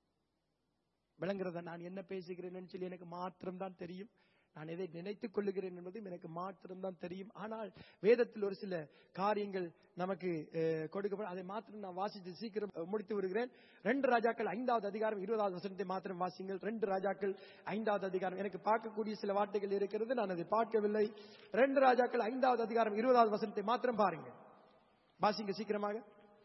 விளங்குறத நான் என்ன பேசுகிறேன்னு சொல்லி எனக்கு மாத்திரம்தான் தெரியும் நான் எதை நினைத்துக் கொள்ளுகிறேன் என்பதும் எனக்கு மாத்திரம்தான் தெரியும் ஆனால் வேதத்தில் ஒரு சில காரியங்கள் நமக்கு அஹ், கொடுக்கப்படும் அதை மாத்திரம் நான் வாசித்து சீக்கிரம் அஹ், முடித்து விடுகிறேன் ரெண்டு ராஜாக்கள் ஐந்தாவது அதிகாரம் இருபதாவது வசனத்தை மாத்திரம் வாசிங்கள் ரெண்டு ராஜாக்கள் ஐந்தாவது அதிகாரம் எனக்கு பார்க்கக்கூடிய சில வார்த்தைகள் இருக்கிறது நான் அதை பார்க்கவில்லை ரெண்டு ராஜாக்கள் ஐந்தாவது அதிகாரம் இருபதாவது வசனத்தை மாத்திரம் பாருங்க வாசிங்க சீக்கிரமாக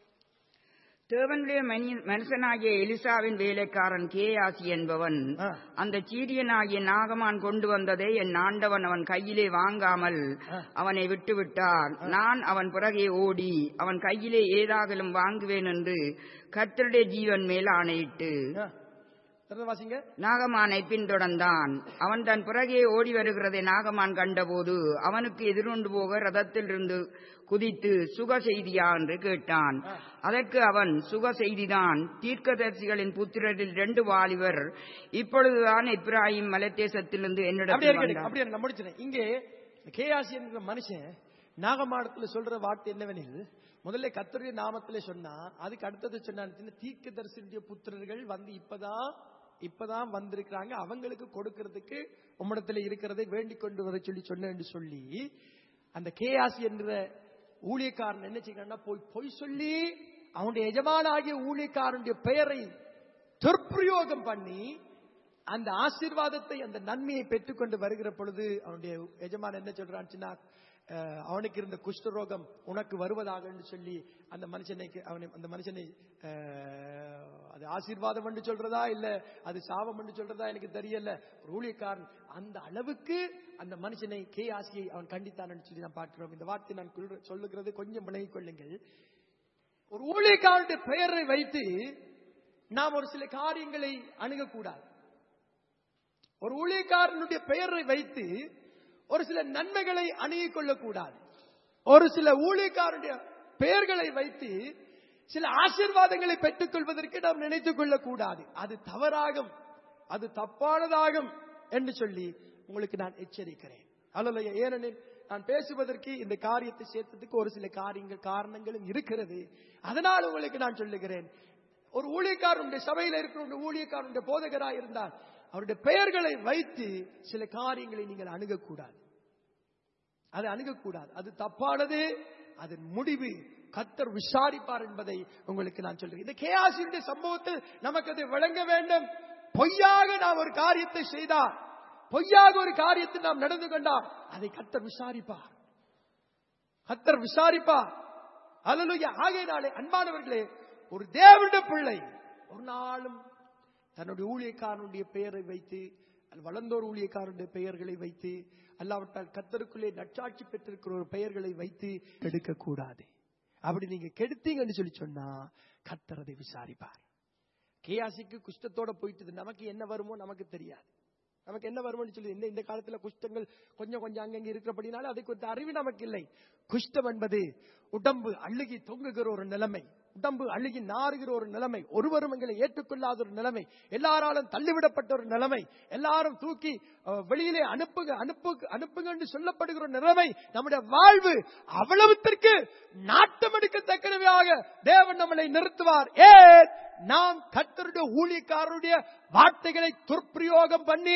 தேவனுடைய மனி- மனுஷனாகிய எலிசாவின் வேலைக்காரன் கேயாசி என்பவன் ஆ. அந்த சீரியனாகிய நாகமான் கொண்டு வந்ததை என் ஆண்டவன் அவன் கையிலே வாங்காமல் அவனை விட்டுவிட்டார் நான் அவன் பிறகே ஓடி அவன் கையிலே ஏதாகலும் வாங்குவேன் என்று கர்த்தருடைய ஜீவன் மேல் ஆணையிட்டு ஆ. தொடர்ந்து வாசிங்க நாகமானை பின்தொடர்ந்தான் அவன் தன் பிறகே ஓடி வருகிறதை நாகமான் கண்டபோது அவனுக்கு எதிர்கொண்டு போக ரதத்திலிருந்து குதித்து சுக செய்தியா என்று கேட்டான் அதற்கு அவன் சுக செய்திதான் தீர்க்கதரிசிகளின் புத்திரரில் இரண்டு வாலிபர் இப்பொழுதுதான் இப்ராஹிம் மலத்தேசத்திலிருந்து அப்படியே என்னிடத்தில் இருக்கு வந்தார் அப்படியே நான் முடிச்சிட்டேன் இங்கே கேஆசி என்கிற மனுஷன் நாகமாடத்துல சொல்ற வார்த்தை என்னவெனில் முதல்ல கத்தருடைய நாமத்திலே சொன்னா அதுக்கு அடுத்தது சொன்னான்னு தீர்க்க தரிசனுடைய புத்திரர்கள் வந்து இப்பதான் இப்பதான் வந்திருக்கிறாங்க அவங்களுக்கு கொடுக்கிறதுக்கு உம்மிடத்துல இருக்கிறதை வேண்டிக் கொண்டு வர சொல்லி சொன்னேன்னு சொல்லி அந்த கேஆசி என்ற ஊழியக்காரன் என்ன செய்யறான்னா போய் பொய் சொல்லி அவனுடைய எஜமானாகிய ஊழியக்காரனுடைய பெயரை துர்பிரயோகம் பண்ணி அந்த ஆசீர்வாதத்தை அந்த நன்மையை பெற்றுக்கொண்டு வருகிற பொழுது அவனுடைய எஜமான் என்ன சொல்றான்னு சொன்னா அஹ், அவனுக்கு இருந்த குஷ்டரோகம் உனக்கு வருவதாக என்று சொல்லி அந்த மனுஷனை அவனை அந்த மனுஷனை அஹ், அது ஆசீர்வாதம் என்று சொல்றதா இல்ல அது சாபம் என்று சொல்றதா எனக்கு தெரியல ஒரு ஊழியக்காரன் அந்த அளவுக்கு அந்த மனுஷனை கே ஆசியை அவன் கண்டித்தான் என்று சொல்லி நாம் பார்க்கிறோம் இந்த வார்த்தை நான் சொல்ற- சொல்லுகிறது கொஞ்சம் விலகிக் கொள்ளுங்கள் ஒரு ஊழியக்காரனுடைய பெயரை வைத்து நாம் ஒரு சில காரியங்களை அணுகக்கூடாது ஒரு ஊழியக்காரனுடைய பெயரை வைத்து ஒரு சில நன்மைகளை அணுகிக் கொள்ளக்கூடாது ஒரு சில ஊழியக்காரனுடைய பெயர்களை வைத்து சில ஆசீர்வாதங்களை பெற்றுக் கொள்வதற்கு நாம் நினைத்துக் கொள்ளக்கூடாது அது தவறாகும் அது தப்பானதாகும் என்று சொல்லி உங்களுக்கு நான் எச்சரிக்கிறேன் அல்ல ஏனெனில் நான் பேசுவதற்கு இந்த காரியத்தை சேர்த்ததுக்கு ஒரு சில காரியங்கள் காரணங்களும் இருக்கிறது அதனால் உங்களுக்கு நான் சொல்லுகிறேன் ஒரு ஊழியக்காரனுடைய சபையில் இருக்கிற ஒரு ஊழியக்காரனுடைய போதகராக இருந்தால் அவருடைய பெயர்களை வைத்து சில காரியங்களை நீங்கள் அணுகக்கூடாது அதை அணுகக்கூடாது அது தப்பானது அதன் முடிவு கத்தர் விசாரிப்பார் என்பதை உங்களுக்கு நான் சொல்றேன் இந்த கேஆசியுடைய சம்பவத்தில் நமக்கு அது விளங்க வேண்டும் பொய்யாக நாம் ஒரு காரியத்தை செய்தால் பொய்யாக ஒரு காரியத்தை நாம் நடந்து கொண்டால் அதை கத்தர் விசாரிப்பார் கத்தர் விசாரிப்பார் அல்லலுயா ஆகையினாலே அன்பானவர்களே ஒரு தேவனுடைய பிள்ளை ஒரு நாளும் தன்னுடைய ஊழியக்காரனுடைய பெயரை வைத்து அல்லது வளர்ந்தோர் ஊழியக்காரனுடைய பெயர்களை வைத்து அல்லாவிட்டால் கத்தருக்குள்ளே நற்சாட்சி பெற்றிருக்கிற ஒரு பெயர்களை வைத்து கெடுக்கக்கூடாது அப்படி நீங்க கெடுத்தீங்கன்னு சொல்லி சொன்னா கத்தர் அதை விசாரிப்பார் கேயாசிக்கு குஷ்டத்தோட போயிட்டு நமக்கு என்ன வருமோ நமக்கு தெரியாது நமக்கு என்ன வரும்னு சொல்லி இந்த இந்த காலத்துல குஷ்டங்கள் கொஞ்சம் கொஞ்சம் அங்கங்க இருக்கிறபடினால அதை குறித்த அறிவு நமக்கு இல்லை குஷ்டம் என்பது உடம்பு அழுகி தொங்குகிற ஒரு நிலைமை உடம்பு அழுகி நாறுகிற ஒரு நிலைமை ஒருவரும் எங்களை ஏற்றுக்கொள்ளாத ஒரு நிலைமை எல்லாராலும் தள்ளிவிடப்பட்ட ஒரு நிலைமை எல்லாரும் தூக்கி அஹ், வெளியிலே அனுப்புங்க அனுப்பு அனுப்புங்க என்று சொல்லப்படுகிற ஒரு நிலைமை நம்முடைய வாழ்வு அவ்வளவுத்திற்கு நாட்டம் எடுக்கத்தக்கனவையாக தேவன் நம்மளை நிறுத்துவார் ஏன் நாம் கர்த்தருடைய ஊழியக்காரருடைய வார்த்தைகளை துர்ப்பிரயோகம் பண்ணி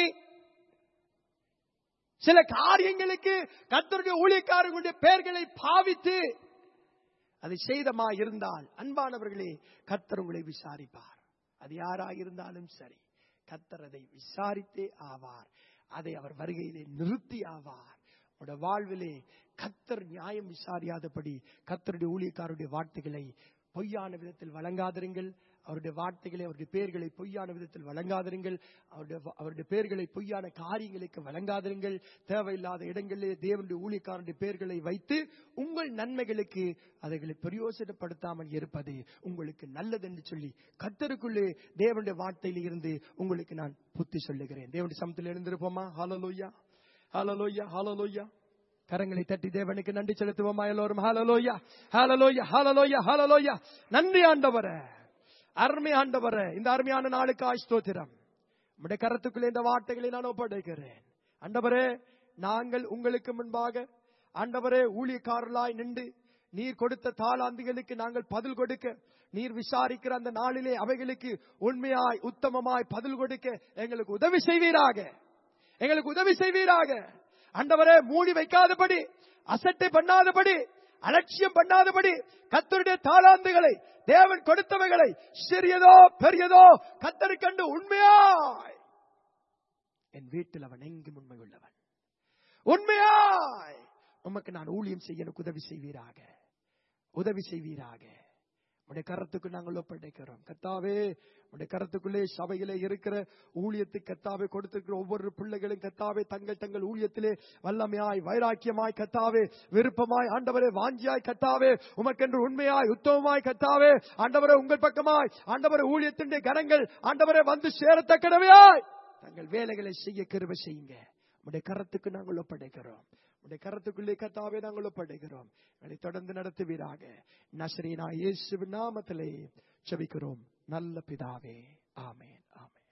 சில காரியங்களுக்கு கர்த்தருடைய ஊழியக்காரர்களுடைய பெயர்களை பாவித்து அதை செய்தமா இருந்தால் அன்பானவர்களே கர்த்தர் உங்களை விசாரிப்பார் அது யாராக இருந்தாலும் சரி கர்த்தர் அதை விசாரித்தே ஆவார் அதை அவர் வருகையிலே நிறுத்தி ஆவார் உங்களுடைய வாழ்விலே கத்தர் நியாயம் விசாரியாதபடி கத்தருடைய ஊழியக்காரருடைய வார்த்தைகளை பொய்யான விதத்தில் வழங்காதிருங்கள் அவருடைய வார்த்தைகளை அவருடைய பெயர்களை பொய்யான விதத்தில் வழங்காதிருங்கள் அவருடைய அவருடைய பெயர்களை பொய்யான காரியங்களுக்கு வழங்காதிருங்கள் தேவையில்லாத இடங்களிலே தேவனுடைய ஊழியக்காரனுடைய பெயர்களை வைத்து உங்கள் நன்மைகளுக்கு அதைகளை பிரயோசனப்படுத்தாமல் இருப்பது உங்களுக்கு நல்லது என்று சொல்லி கத்தருக்குள்ளே தேவனுடைய வார்த்தையில் இருந்து உங்களுக்கு நான் புத்தி சொல்லுகிறேன் தேவனுடைய சமத்தில் எழுந்திருப்போமா ஹalleluya ஹalleluya ஹalleluya கரங்களை தட்டி தேவனுக்கு நன்றி செலுத்துவோமா எல்லோரும் ஹalleluya ஹalleluya ஹalleluya ஹalleluya நன்றி ஆண்டவரே அருமை ஆண்டவரே இந்த அருமையான நாளுக்கு ஸ்தோத்திரம் உம்முடைய கரத்துக்குள்ளே இந்த வார்த்தைகளை நான் ஒப்படைக்கிறேன் ஆண்டவரே நாங்கள் உங்களுக்கு முன்பாக ஆண்டவரே ஊழியக்காரர்களாய் நின்று நீர் கொடுத்த தாளாந்திகளுக்கு நாங்கள் பதில் கொடுக்க நீர் விசாரிக்கிற அந்த நாளிலே அவைகளுக்கு உண்மையாய் உத்தமமாய் பதில் கொடுக்க எங்களுக்கு உதவி செய்வீராக எங்களுக்கு உதவி செய்வீராக ஆண்டவரே மூடி வைக்காதபடி அசட்டை பண்ணாதபடி அலட்சியம் பண்ணாதபடி கத்தருடைய தாளாந்துகளை தேவன் கொடுத்தவைகளை சிறியதோ பெரியதோ கத்தரு கண்டு உண்மையாய் என் வீட்டில் அவன் எங்கும் உண்மை உள்ளவன் உண்மையாய் உமக்கு நான் ஊழியம் செய்ய எனக்கு உதவி செய்வீராக உதவி செய்வீராக உடைய கரத்துக்கு நாங்கள் ஒப்படைக்கிறோம் கத்தாவே உடைய கரத்துக்குள்ளே சபையிலே இருக்கிற ஊழியத்தை கத்தாவே கொடுத்திருக்கிற ஒவ்வொரு பிள்ளைகளும் கத்தாவே தங்கள் தங்கள் ஊழியத்திலே வல்லமையாய் வைராக்கியமாய் கத்தாவே விருப்பமாய் ஆண்டவரே வாஞ்சியாய் கத்தாவே உமக்கென்று உண்மையாய் உத்தமமாய் கத்தாவே ஆண்டவரே உங்கள் பக்கமாய் ஆண்டவரே ஊழியத்தின் கரங்கள் ஆண்டவரே வந்து சேரத்தக்கனவையாய் தங்கள் வேலைகளை செய்ய கிருபை செய்யுங்க உடைய கரத்துக்கு நாங்கள் ஒப்படைக்கிறோம் உடைய கரத்துக்குள்ளே கத்தாவே நாங்கள் ஒப்படைக்கிறோம் எங்களை தொடர்ந்து நடத்துவீராக நசரீனா இயேசுவின் நாமத்திலே செபிக்கிறோம் நல்ல பிதாவே ஆமென் ஆமென்